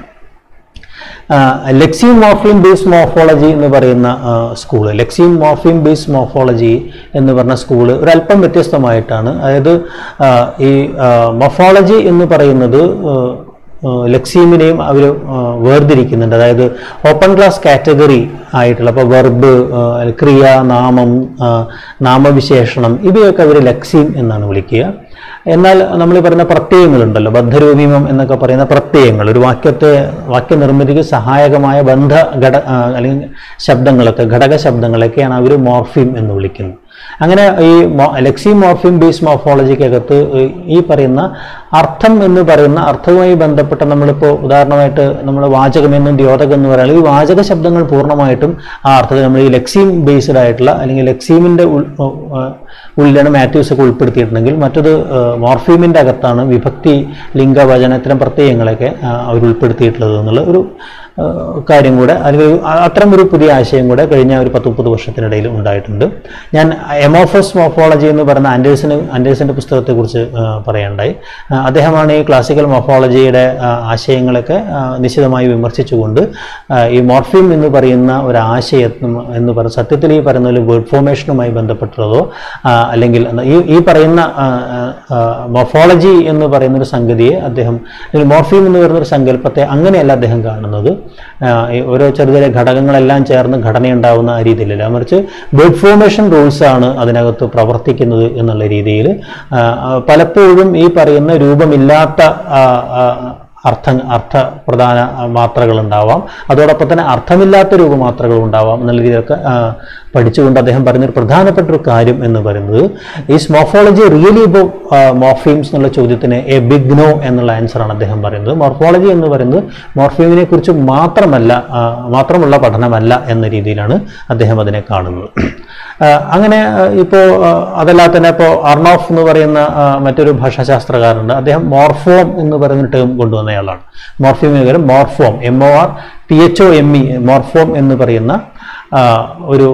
ലെക്സിയും മോർഫീം ബേസ് മോർഫോളജി എന്ന് പറയുന്ന സ്കൂള് ലെക്സിയും മോർഫീം ബേസ് മോർഫോളജി എന്ന് പറഞ്ഞ സ്കൂള് ഒരല്പം വ്യത്യസ്തമായിട്ടാണ് അതായത് ആ, ഈ മോർഫോളജി എന്ന് പറയുന്നത് ആ, ആ, ലെക്സീമിനെയും അവർ വേർതിരിക്കുന്നുണ്ട് അതായത് ഓപ്പൺ ക്ലാസ് കാറ്റഗറി ആയിട്ടുള്ള അപ്പോൾ വെർബ് ക്രിയ നാമം ആ, നാമവിശേഷണം ഇവയൊക്കെ അവർ ലെക്സീം എന്നാണ് വിളിക്കുക എന്നാൽ നമ്മൾ ഈ പറയുന്ന പ്രത്യയങ്ങളുണ്ടല്ലോ ബദ്ധരൂപീമം എന്നൊക്കെ പറയുന്ന പ്രത്യയങ്ങൾ ഒരു വാക്യത്തെ വാക്യനിർമ്മിതിക്ക് സഹായകമായ ബന്ധ ഘട ആ, അല്ലെങ്കിൽ ശബ്ദങ്ങളൊക്കെ ഘടക ശബ്ദങ്ങളൊക്കെയാണ് അവർ മോർഫീം എന്ന് വിളിക്കുന്നത് അങ്ങനെ ഈ ലെക്സി മോർഫിം ബേസ് മോർഫോളജിക്കകത്ത് ഈ പറയുന്ന അർത്ഥം എന്ന് പറയുന്ന അർത്ഥവുമായി ബന്ധപ്പെട്ട നമ്മളിപ്പോൾ ഉദാഹരണമായിട്ട് നമ്മൾ വാചകമെന്നും ദ്യോതകം എന്ന് പറയുന്നത് ഈ വാചക ശബ്ദങ്ങൾ പൂർണ്ണമായിട്ടും ആ അർത്ഥത്തിൽ നമ്മൾ ഈ ലെക്സീം ബേസ്ഡ് ആയിട്ടുള്ള അല്ലെങ്കിൽ ലെക്സീമിൻ്റെ ഉൾ ആ, ഉള്ളിലാണ് മാത്യൂസ് ഒക്കെ ഉൾപ്പെടുത്തിയിട്ടുണ്ടെങ്കിൽ മറ്റത് മോർഫീമിൻ്റെ അകത്താണ് വിഭക്തി ലിംഗവചന ഇത്തരം പ്രത്യയങ്ങളൊക്കെ ആ, അവർ ഉൾപ്പെടുത്തിയിട്ടുള്ളത് എന്നുള്ള ഒരു ആ, കാര്യം കൂടെ അല്ലെങ്കിൽ ഒരു- ആ- അത്തരം ഒരു പുതിയ ആശയം കൂടെ കഴിഞ്ഞ ഒരു പത്ത് മുപ്പത് വർഷത്തിനിടയിൽ ഉണ്ടായിട്ടുണ്ട് ഞാൻ എമോഫസ് മോഫോളജി എന്ന് പറയുന്ന ആൻഡേഴ്സിന് ആൻഡേഴ്സിൻ്റെ പുസ്തകത്തെക്കുറിച്ച് ആ, പറയുണ്ടായി ആ, അദ്ദേഹമാണ് ഈ ക്ലാസിക്കൽ മോഫോളജിയുടെ ആ, ആശയങ്ങളൊക്കെ ആ, നിശിതമായി വിമർശിച്ചുകൊണ്ട് ആ, ഈ മോർഫീം എന്ന് പറയുന്ന ഒരു ആശയം എന്ന് പറയുന്ന സത്യത്തിൽ ഈ പറയുന്ന ഒരു വേർഡ് ഫോർമേഷനുമായി ബന്ധപ്പെട്ടതോ ആ, അല്ലെങ്കിൽ ഈ ഈ പറയുന്ന മോഫോളജി എന്ന് പറയുന്ന ഒരു സംഗതിയെ അദ്ദേഹം അല്ലെങ്കിൽ മോർഫീം എന്ന് പറയുന്ന ഒരു സങ്കല്പത്തെ അങ്ങനെയല്ല അദ്ദേഹം കാണുന്നത് ആ, ഈ ഓരോ ചെറിയ ചെറിയ ഘടകങ്ങളെല്ലാം ചേർന്ന് ഘടനയുണ്ടാവുന്ന ആ രീതിയിലല്ല മറിച്ച് ബേർഡ് ഫോർമേഷൻ റൂൾസ് ആണ് അതിനകത്ത് പ്രവർത്തിക്കുന്നത് എന്നുള്ള രീതിയിൽ ആ, ആ, പലപ്പോഴും ഈ പറയുന്ന രൂപമില്ലാത്ത ആ, ആ, അർത്ഥ അർത്ഥ പ്രധാന മാത്രകൾ ഉണ്ടാവാം അതോടൊപ്പം തന്നെ അർത്ഥമില്ലാത്ത രൂപമാത്രകൾ ഉണ്ടാവാം എന്നുള്ള രീതിയിലൊക്കെ ആ, പഠിച്ചുകൊണ്ട് അദ്ദേഹം പറയുന്നൊരു പ്രധാനപ്പെട്ട ഒരു കാര്യം എന്ന് പറയുന്നത് ഈ മോർഫോളജി റിയലി ഇപ്പോൾ മോർഫീംസ് എന്നുള്ള ചോദ്യത്തിന് എ ബിഗ് നോ എന്നുള്ള ആൻസറാണ് അദ്ദേഹം പറയുന്നത് മോർഫോളജി എന്ന് പറയുന്നത് മോർഫീമിനെ കുറിച്ച് മാത്രമല്ല ആ, മാത്രമുള്ള പഠനമല്ല എന്ന രീതിയിലാണ് അദ്ദേഹം അതിനെ കാണുന്നത് ആ, അങ്ങനെ ഇപ്പോൾ അതല്ലാതെ തന്നെ ഇപ്പോൾ അർണോഫ് എന്ന് പറയുന്ന ആ, മറ്റൊരു ഭാഷാശാസ്ത്രകാരനുണ്ട് അദ്ദേഹം മോർഫോം എന്ന് പറയുന്ന ടേം കൊണ്ടുവന്നയാളാണ് മോർഫീമിന് പകരം morphome M O R P H O M E morphome എന്ന് പറയുന്ന ആ, ഒരു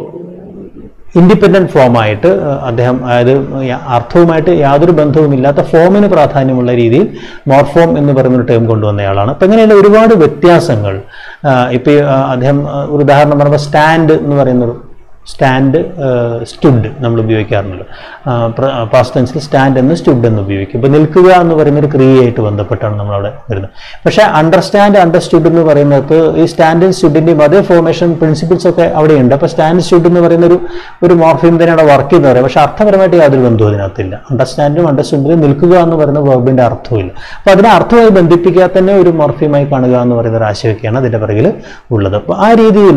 ഇൻഡിപെൻഡൻറ്റ് ഫോമായിട്ട് അദ്ദേഹം അതായത് യ- അർത്ഥവുമായിട്ട് യാതൊരു ബന്ധവുമില്ലാത്ത ഫോമിന് പ്രാധാന്യമുള്ള രീതിയിൽ മോർഫോം എന്ന് പറയുന്ന ഒരു ടേം കൊണ്ടുവന്നയാളാണ് അപ്പം ഇങ്ങനെയുള്ള ഒരുപാട് വ്യത്യാസങ്ങൾ ഇപ്പോൾ അദ്ദേഹം ആ, ഒരു ഉദാഹരണം പറയുമ്പോൾ സ്റ്റാൻഡ് എന്ന് പറയുന്നൊരു സ്റ്റാൻഡ് സ്റ്റുഡ് നമ്മൾ ഉപയോഗിക്കാറുണ്ട് പാസ്റ്റ് ടെൻസിൽ സ്റ്റാൻഡ് എന്ന് സ്റ്റുഡ് എന്ന് ഉപയോഗിക്കും ഇപ്പോൾ നിൽക്കുക എന്ന് പറയുന്ന ഒരു ക്രിയയായിട്ട് ബന്ധപ്പെട്ടാണ് നമ്മളവിടെ വരുന്നത് പക്ഷേ അണ്ടർസ്റ്റാൻഡ് അണ്ടർസ്റ്റുഡ് എന്ന് പറയുന്നത് ഈ സ്റ്റാൻഡ് സ്റ്റുഡിൻ്റെയും അതേ ഫോർമേഷൻ പ്രിൻസിപ്പിൾസ് ഒക്കെ അവിടെയുണ്ട് അപ്പോൾ സ്റ്റാൻഡ് സ്റ്റുഡ് എന്ന് പറയുന്ന ഒരു ഒരു മോർഫിയം തന്നെ അവിടെ വർക്ക് ചെയ്യുന്ന പറയാം പക്ഷേ അർത്ഥപരമായിട്ട് യാതൊരു ബന്ധവും അതിനകത്തില്ല അണ്ടർസ്റ്റാൻഡും അണ്ടർസ്റ്റുഡിലും നിൽക്കുക എന്ന് പറയുന്ന വേർബിൻ്റെ അർത്ഥമില്ല അപ്പോൾ അതിനെ അർത്ഥമായി ബന്ധിപ്പിക്കാതെ തന്നെ ഒരു മോർഫിയമായി കാണുക എന്ന് പറയുന്ന ഒരു ആശയമൊക്കെയാണ് അതിൻ്റെ പിറകിൽ ഉള്ളത് അപ്പോൾ ആ രീതിയിൽ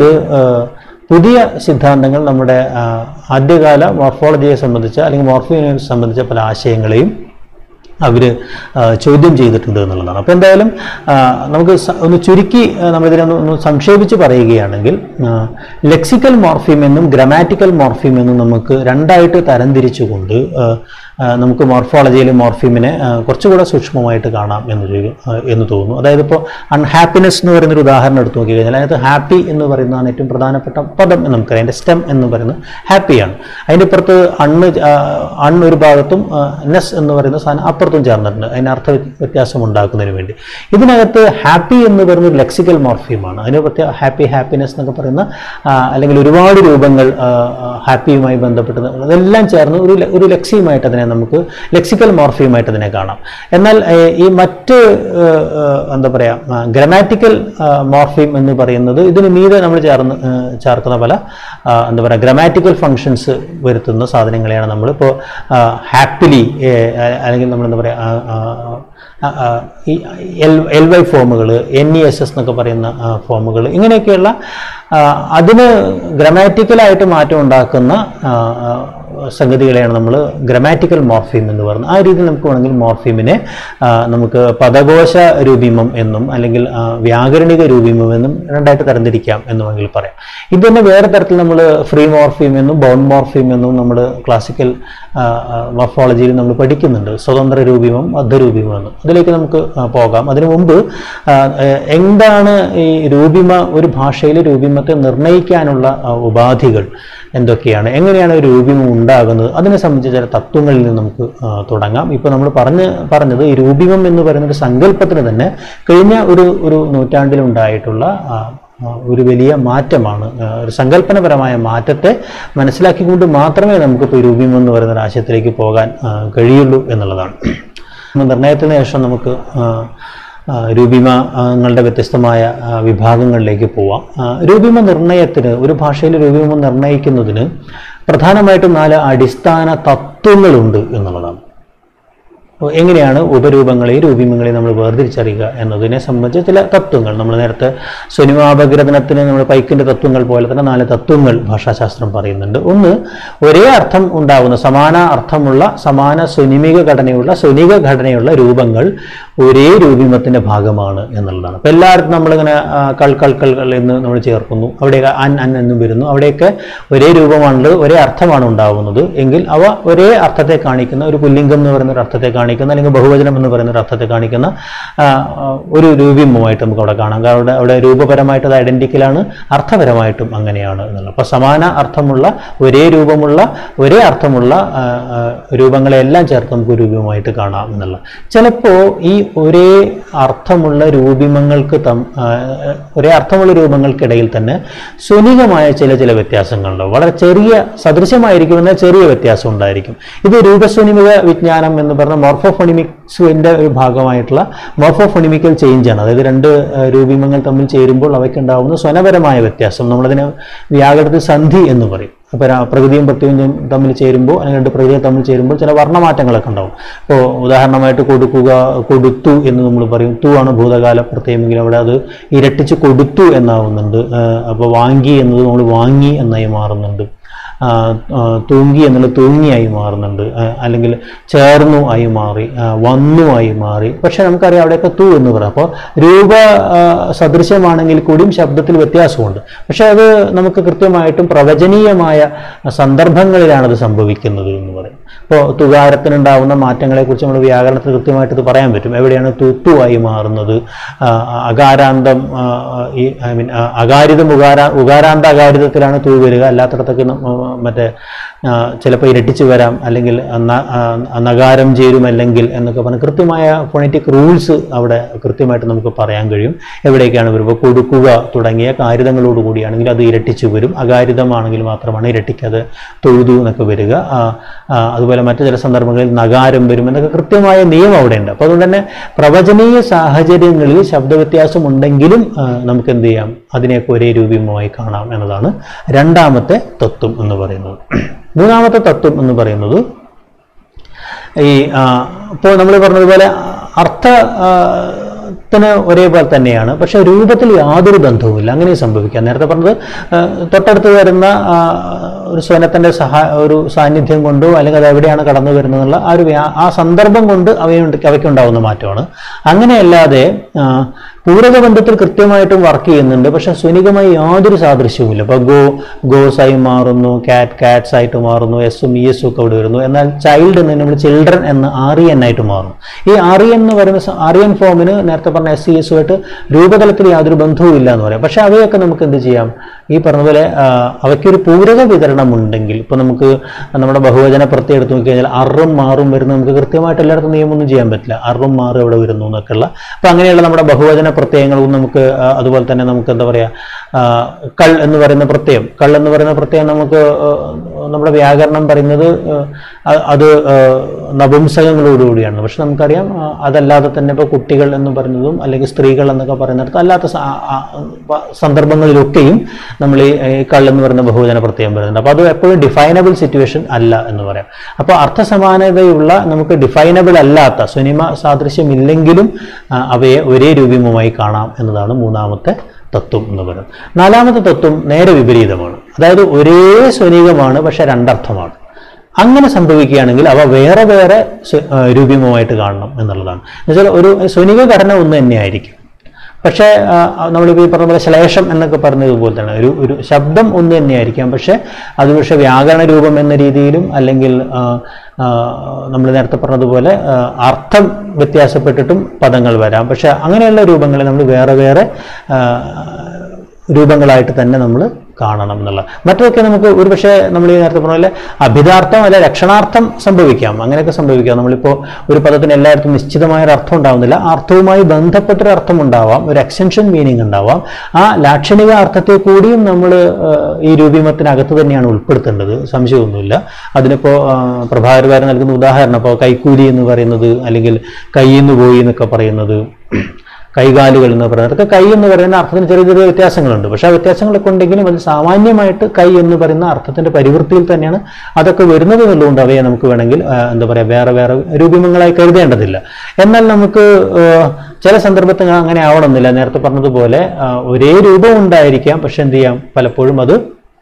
പുതിയ സിദ്ധാന്തങ്ങൾ നമ്മുടെ ആ, ആദ്യകാല മോർഫോളജിയെ സംബന്ധിച്ച അല്ലെങ്കിൽ മോർഫിനെ സംബന്ധിച്ച പല ആശയങ്ങളെയും അവർ ചോദ്യം ചെയ്തിട്ടുണ്ട് എന്നുള്ളതാണ് അപ്പോൾ എന്തായാലും ആ, നമുക്ക് സ- ഒന്ന് ചുരുക്കി ആ, നമ്മളിതിനെ ഒന്ന് ഒന്ന് സംക്ഷേപിച്ച് പറയുകയാണെങ്കിൽ ലെക്സിക്കൽ മോർഫീം എന്നും ഗ്രാമാറ്റിക്കൽ മോർഫീം എന്നും നമുക്ക് രണ്ടായിട്ട് തരംതിരിച്ചുകൊണ്ട് ആ, ആ, നമുക്ക് മോർഫോളജിയിൽ മോർഫീമിനെ ആ, കുറച്ചുകൂടെ സൂക്ഷ്മമായിട്ട് കാണാം എന്ന് ചോദിക്കും ആ, എന്ന് തോന്നുന്നു അതായത് ഇപ്പോൾ അൺഹാപ്പിനെസ് എന്ന് പറയുന്നൊരു ഉദാഹരണം എടുത്ത് നോക്കി കഴിഞ്ഞാൽ അതിനകത്ത് ഹാപ്പി എന്ന് പറയുന്നതാണ് ഏറ്റവും പ്രധാനപ്പെട്ട പദം എന്ന് നമുക്കറിയാം അതിൻ്റെ സ്റ്റെം എന്ന് പറയുന്നത് ഹാപ്പിയാണ് അതിൻ്റെ പുറത്ത് അണ്ണ് ആ, അൺ ഒരു ഭാഗത്തും ആ, നെസ് എന്ന് പറയുന്ന സാധനം അപ്പുറത്തും ചേർന്നിട്ടുണ്ട് അതിന് അർത്ഥ വ്യ- വ്യത്യാസം ഉണ്ടാക്കുന്നതിന് വേണ്ടി ഇതിനകത്ത് ഹാപ്പി എന്ന് പറയുന്ന ഒരു ലെക്സിക്കൽ മോർഫീമാണ് അതിന് പ്രത്യേക ഹാപ്പി ഹാപ്പിനെസ് എന്നൊക്കെ പറയുന്ന ആ, അല്ലെങ്കിൽ ഒരുപാട് രൂപങ്ങൾ ആ, ആ, ഹാപ്പിയുമായി ബന്ധപ്പെട്ടത് അതെല്ലാം ചേർന്ന് ഒരു ലെ- ഒരു ലെക്സിയുമായിട്ട് അതിനെ നമുക്ക് ലെക്സിക്കൽ മോർഫിയുമായിട്ട് അതിനെ കാണാം എന്നാൽ ഏഹ്, ഈ മറ്റ് ഏഹ്, ഏഹ്, എന്താ പറയുക ഗ്രമാറ്റിക്കൽ മോർഫീം എന്ന് പറയുന്നത് ഇതിന് മീതെ നമ്മൾ ചേർന്ന് ഏഹ്, ചേർക്കുന്ന പല ആ, എന്താ പറയുക ഗ്രമാറ്റിക്കൽ ഫങ്ഷൻസ് വരുത്തുന്ന സാധനങ്ങളെയാണ് നമ്മളിപ്പോൾ ഹാപ്പിലി അല്ലെങ്കിൽ നമ്മൾ എന്താ പറയുക ഈ എൽ എൽ വൈ ഫോമുകൾ എൻ ഇ എസ് എസ് എന്നൊക്കെ പറയുന്ന ഫോമുകൾ ഇങ്ങനെയൊക്കെയുള്ള ആ, അതിന് ഗ്രമാറ്റിക്കലായിട്ട് മാറ്റം ഉണ്ടാക്കുന്ന ആ, ആ, സംഗതികളെയാണ് നമ്മൾ ഗ്രമാറ്റിക്കൽ മോർഫീം എന്ന് പറയുന്നത് ആ രീതിയിൽ നമുക്ക് വേണമെങ്കിൽ മോർഫീമിനെ ആ, നമുക്ക് പദകോശ രൂപീമം എന്നും അല്ലെങ്കിൽ ആ, വ്യാകരണിക രൂപീമം എന്നും രണ്ടായിട്ട് തരംതിരിക്കാം എന്ന് വേണമെങ്കിൽ പറയാം ഇത് തന്നെ വേറെ തരത്തിൽ നമ്മൾ ഫ്രീ മോർഫീം എന്നും ബൗൺ മോർഫീം എന്നും നമ്മൾ ക്ലാസിക്കൽ മോർഫോളജിയിൽ നമ്മൾ പഠിക്കുന്നുണ്ട് സ്വതന്ത്ര രൂപീമം ബദ്ധരൂപീമം എന്നും അതിലേക്ക് നമുക്ക് ആ, പോകാം അതിനു മുമ്പ് ആ, ഏഹ്, എന്താണ് ഈ രൂപിമ ഒരു ഭാഷയിലെ രൂപിമത്തെ നിർണ്ണയിക്കാനുള്ള ആ, ഉപാധികൾ എന്തൊക്കെയാണ് എങ്ങനെയാണ് ഒരു രൂപിമ ഉണ്ടാകുന്നത് അതിനെ സംബന്ധിച്ച ചില തത്വങ്ങളിൽ നിന്ന് നമുക്ക് ആ, തുടങ്ങാം ഇപ്പോൾ നമ്മൾ പറഞ്ഞ് പറഞ്ഞത് ഈ രൂപിമം എന്ന് പറയുന്ന ഒരു സങ്കല്പത്തിന് തന്നെ കഴിഞ്ഞ ഒരു ഒരു നൂറ്റാണ്ടിലുണ്ടായിട്ടുള്ള ആ, ആ, ഒരു വലിയ മാറ്റമാണ് ആ, ഒരു സങ്കല്പനപരമായ മാറ്റത്തെ മനസ്സിലാക്കിക്കൊണ്ട് മാത്രമേ നമുക്കിപ്പോൾ രൂപീമം എന്ന് പറയുന്ന ഒരു ആശയത്തിലേക്ക് പോകാൻ ആ, കഴിയുള്ളൂ എന്നുള്ളതാണ് നിർണയത്തിന് ശേഷം നമുക്ക് ആ, ആ, രൂപിമങ്ങളുടെ വ്യത്യസ്തമായ ആ, വിഭാഗങ്ങളിലേക്ക് പോവാം ആ, രൂപിമ നിർണയത്തിന് ഒരു ഭാഷയിൽ രൂപിമ നിർണയിക്കുന്നതിന് പ്രധാനമായിട്ടും നാല് അടിസ്ഥാന തത്വങ്ങളുണ്ട് എന്നുള്ളതാണ് എങ്ങനെയാണ് ഉപരൂപങ്ങളെയും രൂപീമങ്ങളെയും നമ്മൾ വേർതിരിച്ചറിയുക എന്നതിനെ സംബന്ധിച്ച് ചില തത്വങ്ങൾ നമ്മൾ നേരത്തെ സ്വനിമാപഗ്രഥനത്തിന് നമ്മൾ പൈക്കിൻ്റെ തത്വങ്ങൾ പോലെ തന്നെ നാല് തത്വങ്ങൾ ഭാഷാശാസ്ത്രം പറയുന്നുണ്ട് ഒന്ന് ഒരേ അർത്ഥം ഉണ്ടാകുന്ന സമാന അർത്ഥമുള്ള സമാന സ്വനിമിക ഘടനയുള്ള സ്വനിക ഘടനയുള്ള രൂപങ്ങൾ ഒരേ രൂപീമത്തിൻ്റെ ഭാഗമാണ് എന്നുള്ളതാണ് അപ്പോൾ എല്ലായിടത്തും നമ്മളിങ്ങനെ ആ, കൾ കൾ കൾ കൾ എന്ന് നമ്മൾ ചേർക്കുന്നു അവിടെയൊക്കെ അൻ അൻ എന്നും വരുന്നു അവിടെയൊക്കെ ഒരേ രൂപമാണുള്ളത് ഒരേ അർത്ഥമാണ് ഉണ്ടാവുന്നത് എങ്കിൽ അവ ഒരേ അർത്ഥത്തെ കാണിക്കുന്ന ഒരു പുല്ലിംഗം എന്ന് പറയുന്ന ഒരു അർത്ഥത്തെ കാണിക്കുന്ന അല്ലെങ്കിൽ ബഹുവചനം എന്ന് പറയുന്ന ഒരു അർത്ഥത്തെ കാണിക്കുന്ന ആ, ആ, ഒരു രൂപീമമായിട്ട് നമുക്ക് അവിടെ കാണാം കാരണം അവിടെ അവിടെ രൂപപരമായിട്ട് അത് ഐഡന്റിക്കലാണ് അർത്ഥപരമായിട്ടും അങ്ങനെയാണ് എന്നുള്ളത് അപ്പോൾ സമാന അർത്ഥമുള്ള ഒരേ രൂപമുള്ള ഒരേ അർത്ഥമുള്ള ആ, ആ, രൂപങ്ങളെല്ലാം ചേർത്ത് നമുക്ക് ഒരു രൂപമായിട്ട് കാണാം എന്നുള്ള ചിലപ്പോൾ ഈ ഒരേ അർത്ഥമുള്ള രൂപിമങ്ങൾക്ക് തം ആ, ഒരേ അർത്ഥമുള്ള രൂപങ്ങൾക്കിടയിൽ തന്നെ സ്വനികമായ ചില ചില വ്യത്യാസങ്ങളുണ്ടാവും വളരെ ചെറിയ സദൃശമായിരിക്കും എന്നാൽ ചെറിയ വ്യത്യാസം ഉണ്ടായിരിക്കും ഇത് രൂപസ്വനിമിക വിജ്ഞാനം എന്ന് പറഞ്ഞ മോർഫോഫൊണിമിക്സിൻ്റെ ഒരു ഭാഗമായിട്ടുള്ള മോർഫോഫൊണിമിക്കൽ ചേഞ്ചാണ് അതായത് രണ്ട് ആ, രൂപിമങ്ങൾ തമ്മിൽ ചേരുമ്പോൾ അവയ്ക്കുണ്ടാവുന്ന സ്വനപരമായ വ്യത്യാസം നമ്മളതിനെ വ്യാകരണത്തിൽ സന്ധി എന്ന് പറയും അപ്പോൾ പ്രകൃതിയും പ്രത്യവും തമ്മിൽ ചേരുമ്പോൾ അല്ലെങ്കിൽ രണ്ട് പ്രകൃതിയും തമ്മിൽ ചേരുമ്പോൾ ചില വർണ്ണമാറ്റങ്ങളൊക്കെ ഉണ്ടാവും ഇപ്പോൾ ഉദാഹരണമായിട്ട് കൊടുക്കുക കൊടുത്തു എന്ന് നമ്മൾ പറയും തു ആണ് ഭൂതകാല പ്രത്യയമെങ്കിൽ അവിടെ അത് ഇരട്ടിച്ച് കൊടുത്തു എന്നാവുന്നുണ്ട് അപ്പോൾ വാങ്ങി എന്നത് നമ്മൾ വാങ്ങി എന്നായി മാറുന്നുണ്ട് ആ, ആ, തൂങ്ങി എന്നുള്ളത് തൂങ്ങിയായി മാറുന്നുണ്ട് ആ, അല്ലെങ്കിൽ ചേർന്നു ആയി മാറി ആ, വന്നു ആയി മാറി പക്ഷെ നമുക്കറിയാം അവിടെയൊക്കെ തൂ എന്ന് പറയാം അപ്പോൾ രൂപ ആ, സദൃശ്യമാണെങ്കിൽ കൂടിയും ശബ്ദത്തിൽ വ്യത്യാസമുണ്ട് പക്ഷെ അത് നമുക്ക് കൃത്യമായിട്ടും പ്രവചനീയമായ സന്ദർഭങ്ങളിലാണ് അത് സംഭവിക്കുന്നത് എന്ന് പറയും ഇപ്പോൾ തുകാരത്തിനുണ്ടാവുന്ന മാറ്റങ്ങളെക്കുറിച്ച് നമ്മൾ വ്യാകരണത്തിൽ കൃത്യമായിട്ട് ഇത് പറയാൻ പറ്റും എവിടെയാണ് തുത്തു ആയി മാറുന്നത് ആ, അകാരാന്തം ആ, ഈ ഐ മീൻ അകാരിതം ഉകാരാ ഉകാരാന്ത അകാരിതത്തിലാണ് തൂ വരിക അല്ലാത്തടത്തൊക്കെ ന- ആ, മറ്റേ ചിലപ്പോൾ ഇരട്ടിച്ച് വരാം അല്ലെങ്കിൽ ന- ആ, നഗാരം ചേരും അല്ലെങ്കിൽ എന്നൊക്കെ പറഞ്ഞ് കൃത്യമായ ഫോണറ്റിക് റൂൾസ് അവിടെ കൃത്യമായിട്ട് നമുക്ക് പറയാൻ കഴിയും എവിടേക്കാണ് വരുമ്പോൾ കൊടുക്കുക തുടങ്ങിയ കാരിതങ്ങളോട് കൂടിയാണെങ്കിൽ അത് ഇരട്ടിച്ച് വരും അകാരിതമാണെങ്കിൽ മാത്രമാണ് ഇരട്ടിക്കാതെ തൊഴുതു എന്നൊക്കെ വരിക ആ, ആ, അതുപോലെ മറ്റു ചില സന്ദർഭങ്ങളിൽ നഗാരം വരും എന്നൊക്കെ കൃത്യമായ നിയമം അവിടെ ഉണ്ട് അപ്പോൾ അതുകൊണ്ട് തന്നെ പ്രവചനീയ സാഹചര്യങ്ങളിൽ ശബ്ദവ്യത്യാസം ഉണ്ടെങ്കിലും ആ, നമുക്ക് എന്ത് ചെയ്യാം അതിനെയൊക്കെ ഒരേ രൂപീയമായി കാണാം എന്നതാണ് രണ്ടാമത്തെ തത്വം എന്ന് പറയുന്നത് മൂന്നാമത്തെ തത്വം എന്ന് പറയുന്നത് ഈ ഇപ്പോൾ നമ്മൾ പറഞ്ഞതുപോലെ അർത്ഥ ആ, ത്തിന് ഒരേപോലെ തന്നെയാണ് പക്ഷെ രൂപത്തിൽ യാതൊരു ബന്ധവുമില്ല അങ്ങനെ സംഭവിക്കാം നേരത്തെ പറഞ്ഞത് ആ, തൊട്ടടുത്ത് വരുന്ന ആ, ഒരു സ്വനത്തിൻ്റെ സഹാ ഒരു സാന്നിധ്യം കൊണ്ടോ അല്ലെങ്കിൽ അത് എവിടെയാണ് കടന്നു വരുന്നതെന്നുള്ള ആ ഒരു വ്യാ- ആ സന്ദർഭം കൊണ്ട് അവയുണ്ട് അവയ്ക്കുണ്ടാവുന്ന മാറ്റമാണ് അങ്ങനെയല്ലാതെ ആ, പൂരകബന്ധത്തിൽ കൃത്യമായിട്ടും വർക്ക് ചെയ്യുന്നുണ്ട് പക്ഷെ സ്വനികമായി യാതൊരു സാദൃശ്യവുമില്ല ഇപ്പോൾ ഗോ ഗോസ് ആയി മാറുന്നു കാറ്റ് കാറ്റ്സ് ആയിട്ട് മാറുന്നു എസും ഇ എസും ഒക്കെ അവിടെ വരുന്നു എന്നാൽ ചൈൽഡ് എന്ന് നമ്മൾ ചിൽഡ്രൻ എന്ന് ആറിയൻ ആയിട്ട് മാറും ഈ ആറിയൻ എന്ന് പറയുന്ന സ- ആറിയൻ ഫോമിന് നേരത്തെ പറഞ്ഞ എസ് സി എസുമായിട്ട് രൂപതലത്തിൽ യാതൊരു ബന്ധവും ഇല്ല എന്ന് പറയാം പക്ഷെ അവയൊക്കെ നമുക്ക് എന്ത് ചെയ്യാം ഈ പറഞ്ഞ പോലെ ആ, അവയ്ക്കൊരു പൂരക വിതരണം ഉണ്ടെങ്കിൽ ഇപ്പോൾ നമുക്ക് നമ്മുടെ ബഹുവചന പ്രത്യേകം എടുത്ത് നോക്കിക്കഴിഞ്ഞാൽ അറും മാറും വരുന്ന നമുക്ക് കൃത്യമായിട്ട് എല്ലായിടത്തും നിയമമൊന്നും ചെയ്യാൻ പറ്റില്ല അറും മാറും എവിടെ വരുന്നു എന്നൊക്കെയുള്ള അപ്പോൾ അങ്ങനെയുള്ള നമ്മുടെ ബഹുവചന പ്രത്യയങ്ങളും നമുക്ക് ആ, അതുപോലെ തന്നെ നമുക്ക് എന്താ പറയുക ആ, കൾ എന്ന് പറയുന്ന പ്രത്യയം കൾ എന്ന് പറയുന്ന പ്രത്യയം നമുക്ക് ആ, നമ്മുടെ വ്യാകരണം പറയുന്നത് ആ, അത് ആ, നപുംസകങ്ങളോടുകൂടിയാണ് പക്ഷെ നമുക്കറിയാം ആ, അതല്ലാതെ തന്നെ ഇപ്പോൾ കുട്ടികൾ എന്ന് പറയുന്നതും അല്ലെങ്കിൽ സ്ത്രീകൾ എന്നൊക്കെ പറയുന്നിടത്ത് അല്ലാത്ത സ- ആ- ആ- പ- സന്ദർഭങ്ങളിലൊക്കെയും നമ്മൾ ഈ ഈ കൾ എന്ന് പറയുന്ന ബഹുവചന പ്രത്യയം വരുന്നുണ്ട് അപ്പോൾ അത് എപ്പോഴും ഡിഫൈനബിൾ സിറ്റുവേഷൻ അല്ല എന്ന് പറയാം അപ്പോൾ അർത്ഥസമാനതയുള്ള നമുക്ക് ഡിഫൈനബിൾ അല്ലാത്ത സ്വനിമ സാദൃശ്യം ഇല്ലെങ്കിലും ആ, അവയെ ഒരേ രൂപീമമായി കാണാം എന്നതാണ് മൂന്നാമത്തെ തത്വം എന്ന് പറയുന്നത് നാലാമത്തെ തത്വം നേരെ വിപരീതമാണ് അതായത് ഒരേ സ്വനികമാണ് പക്ഷെ രണ്ടർത്ഥമാണ് അങ്ങനെ സംഭവിക്കുകയാണെങ്കിൽ അവ വേറെ വേറെ സ്വ- ആ, രൂപീമമായിട്ട് കാണണം എന്നുള്ളതാണ് എന്നുവെച്ചാൽ ഒരു സ്വനിക ഘടന ഒന്ന് തന്നെയായിരിക്കും പക്ഷേ ആ, നമ്മളിപ്പോൾ ഈ പറഞ്ഞ പോലെ ശ്ലേഷം എന്നൊക്കെ പറഞ്ഞതുപോലെ തന്നെ ഒരു ഒരു ശബ്ദം ഒന്ന് തന്നെയായിരിക്കാം പക്ഷേ അത് പക്ഷേ വ്യാകരണ രൂപം എന്ന രീതിയിലും അല്ലെങ്കിൽ ആ, ആ, നമ്മൾ നേരത്തെ പറഞ്ഞതുപോലെ ആ, അർത്ഥം വ്യത്യാസപ്പെട്ടിട്ടും പദങ്ങൾ വരാം പക്ഷേ അങ്ങനെയുള്ള രൂപങ്ങളെ നമ്മൾ വേറെ വേറെ ആ, രൂപങ്ങളായിട്ട് തന്നെ നമ്മൾ കാണണം എന്നുള്ള മറ്റൊക്കെ നമുക്ക് ഒരുപക്ഷെ നമ്മൾ ഈ നേരത്തെ പറഞ്ഞ പോലെ അഭിതാർത്ഥം അല്ലെ രക്ഷണാർത്ഥം സംഭവിക്കാം അങ്ങനെയൊക്കെ സംഭവിക്കാം നമ്മളിപ്പോൾ ഒരു പദത്തിന് എല്ലായിടത്തും നിശ്ചിതമായ ഒരു അർത്ഥം ഉണ്ടാവുന്നില്ല ആ അർത്ഥവുമായി ബന്ധപ്പെട്ടൊരു അർത്ഥം ഉണ്ടാവാം ഒരു എക്സ്റ്റൻഷൻ മീനിങ് ഉണ്ടാവാം ആ ലാക്ഷണിക അർത്ഥത്തെ കൂടിയും നമ്മൾ ഈ രൂപീമത്തിനകത്ത് തന്നെയാണ് ഉൾപ്പെടുത്തേണ്ടത് സംശയമൊന്നുമില്ല അതിനിപ്പോൾ പ്രഭാകരകാരൻ നൽകുന്ന ഉദാഹരണം ഇപ്പോൾ കൈക്കൂലി എന്ന് പറയുന്നത് അല്ലെങ്കിൽ കയ്യിൽ നിന്ന് പോയി എന്നൊക്കെ പറയുന്നത് കൈകാലുകൾ എന്ന് പറയുന്നത് അതൊക്കെ കൈ എന്ന് പറയുന്ന അർത്ഥത്തിന് ചെറിയ ചെറിയ വ്യത്യാസങ്ങളുണ്ട് പക്ഷേ ആ വ്യത്യാസങ്ങളൊക്കെ ഉണ്ടെങ്കിലും അത് സാമാന്യമായിട്ട് കൈ എന്ന് പറയുന്ന അർത്ഥത്തിന്റെ പരിവൃത്തിയിൽ തന്നെയാണ് അതൊക്കെ വരുന്നത് എന്നുള്ളതുകൊണ്ട് അവയെ നമുക്ക് വേണമെങ്കിൽ ആ, എന്താ പറയുക വേറെ വേറെ രൂപങ്ങളായി കരുതേണ്ടതില്ല എന്നാൽ നമുക്ക് ആ, ചില സന്ദർഭത്തിൽ അങ്ങനെ ആവണമെന്നില്ല നേരത്തെ പറഞ്ഞതുപോലെ ആ, ഒരേ രൂപം ഉണ്ടായിരിക്കാം പക്ഷെ എന്ത് ചെയ്യാം പലപ്പോഴും അത്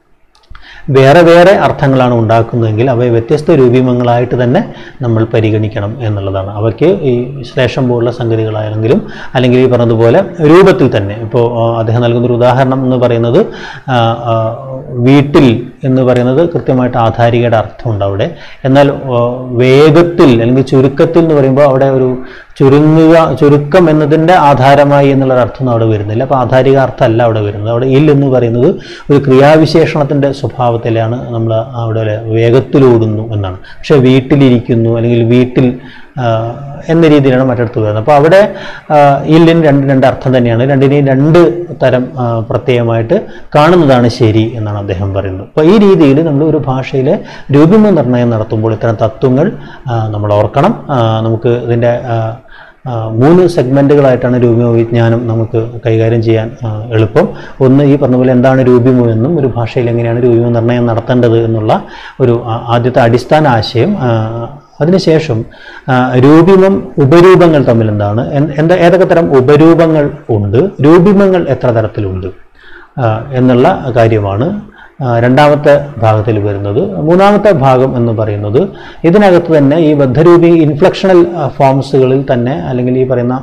വേറെ വേറെ അർത്ഥങ്ങളാണ് ഉണ്ടാക്കുന്നതെങ്കിൽ അവയെ വ്യത്യസ്ത രൂപീമങ്ങളായിട്ട് തന്നെ നമ്മൾ പരിഗണിക്കണം എന്നുള്ളതാണ് അവയ്ക്ക് ഈ ശ്ലേഷം പോലുള്ള സംഗതികളായെങ്കിലും അല്ലെങ്കിൽ ഈ പറഞ്ഞതുപോലെ രൂപത്തിൽ തന്നെ ഇപ്പോൾ ആ, അദ്ദേഹം നൽകുന്നൊരു ഉദാഹരണം എന്ന് പറയുന്നത് ആ, ആ, വീട്ടിൽ എന്ന് പറയുന്നത് കൃത്യമായിട്ട് ആധാരികയുടെ അർത്ഥമുണ്ട് അവിടെ എന്നാൽ ആ, വേഗത്തിൽ അല്ലെങ്കിൽ ചുരുക്കത്തിൽ എന്ന് പറയുമ്പോൾ അവിടെ ഒരു ചുരുങ്ങുക ചുരുക്കം എന്നതിൻ്റെ ആധാരമായി എന്നുള്ളൊരു അർത്ഥം അവിടെ വരുന്നില്ല അപ്പോൾ ആധാരിക അർത്ഥമല്ല അവിടെ വരുന്നത് അവിടെ ഇൽ എന്ന് പറയുന്നത് ഒരു ക്രിയാവിശേഷണത്തിൻ്റെ സ്വഭാവത്തിലാണ് നമ്മൾ അവിടെ വേഗത്തിലോടുന്നു എന്നാണ് പക്ഷേ വീട്ടിലിരിക്കുന്നു അല്ലെങ്കിൽ വീട്ടിൽ ആ, എന്ന രീതിയിലാണ് മറ്റിടത്ത് വരുന്നത് അപ്പോൾ അവിടെ ആ, ഇല്ലിന് രണ്ട് രണ്ട് അർത്ഥം തന്നെയാണ് രണ്ടിനെയും രണ്ട് തരം ആ, പ്രത്യയമായിട്ട് കാണുന്നതാണ് ശരി എന്നാണ് അദ്ദേഹം പറയുന്നത് അപ്പോൾ ഈ രീതിയിൽ നമ്മൾ ഒരു ഭാഷയിലെ രൂപമ നിർണ്ണയം നടത്തുമ്പോൾ ഇത്തരം തത്വങ്ങൾ ആ, നമ്മൾ ഓർക്കണം ആ, നമുക്ക് ഇതിൻ്റെ ആ, ആ, മൂന്ന് സെഗ്മെൻറ്റുകളായിട്ടാണ് രൂപമ വിജ്ഞാനം നമുക്ക് കൈകാര്യം ചെയ്യാൻ ആ, എളുപ്പം ഒന്ന് ഈ പറഞ്ഞ പോലെ എന്താണ് രൂപമോ എന്നും ഒരു ഭാഷയിൽ എങ്ങനെയാണ് രൂപമ നിർണ്ണയം നടത്തേണ്ടത് എന്നുള്ള ഒരു ആ, ആദ്യത്തെ അടിസ്ഥാന ആശയം ആ, അതിനുശേഷം ആ, രൂപിമം ഉപരൂപങ്ങൾ തമ്മിൽ എന്താണ് എൻ- എന്താ ഏതൊക്കെ തരം ഉപരൂപങ്ങൾ ഉണ്ട് രൂപിമങ്ങൾ എത്ര തരത്തിലുണ്ട് ആ, എന്നുള്ള കാര്യമാണ് ആ, രണ്ടാമത്തെ ഭാഗത്തിൽ വരുന്നത് മൂന്നാമത്തെ ഭാഗം എന്ന് പറയുന്നത് ഇതിനകത്ത് തന്നെ ഈ ബദ്ധരൂപി ഇൻഫ്ലക്ഷണൽ ഫോംസുകളിൽ തന്നെ അല്ലെങ്കിൽ ഈ പറയുന്ന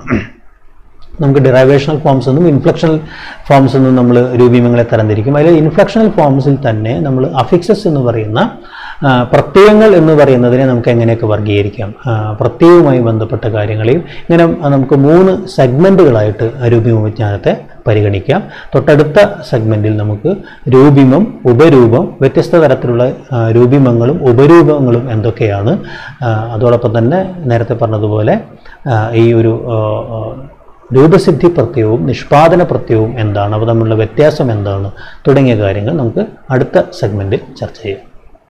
നമുക്ക് ഡിറൈവേഷണൽ ഫോംസ് എന്നും ഇൻഫ്ലക്ഷണൽ ഫോംസ് എന്നും നമ്മൾ രൂപീമങ്ങളെ തരംതിരിക്കും അതിൽ ഇൻഫ്ലക്ഷണൽ ഫോംസിൽ തന്നെ നമ്മൾ അഫിക്സസ് എന്ന് പറയുന്ന ആ, പ്രത്യയങ്ങൾ എന്ന് പറയുന്നതിനെ നമുക്ക് എങ്ങനെയൊക്കെ വർഗീകരിക്കാം ആ, പ്രത്യയവുമായി ബന്ധപ്പെട്ട കാര്യങ്ങളെയും ഇങ്ങനെ നമുക്ക് മൂന്ന് സെഗ്മെൻറ്റുകളായിട്ട് രൂപീമ വിജ്ഞാനത്തെ പരിഗണിക്കാം തൊട്ടടുത്ത സെഗ്മെൻറ്റിൽ നമുക്ക് രൂപിമം ഉപരൂപം വ്യത്യസ്ത തരത്തിലുള്ള ആ, രൂപിമങ്ങളും ഉപരൂപങ്ങളും എന്തൊക്കെയാണ് ആ, അതോടൊപ്പം തന്നെ നേരത്തെ പറഞ്ഞതുപോലെ ആ, ഈ ഒരു ആ, ആ, രൂപസിദ്ധി പ്രത്യയവും നിഷ്പാദന പ്രത്യയവും എന്താണ് അവ തമ്മിലുള്ള വ്യത്യാസം എന്താണ് തുടങ്ങിയ കാര്യങ്ങൾ നമുക്ക് അടുത്ത സെഗ്മെൻറ്റിൽ ചർച്ച ചെയ്യാം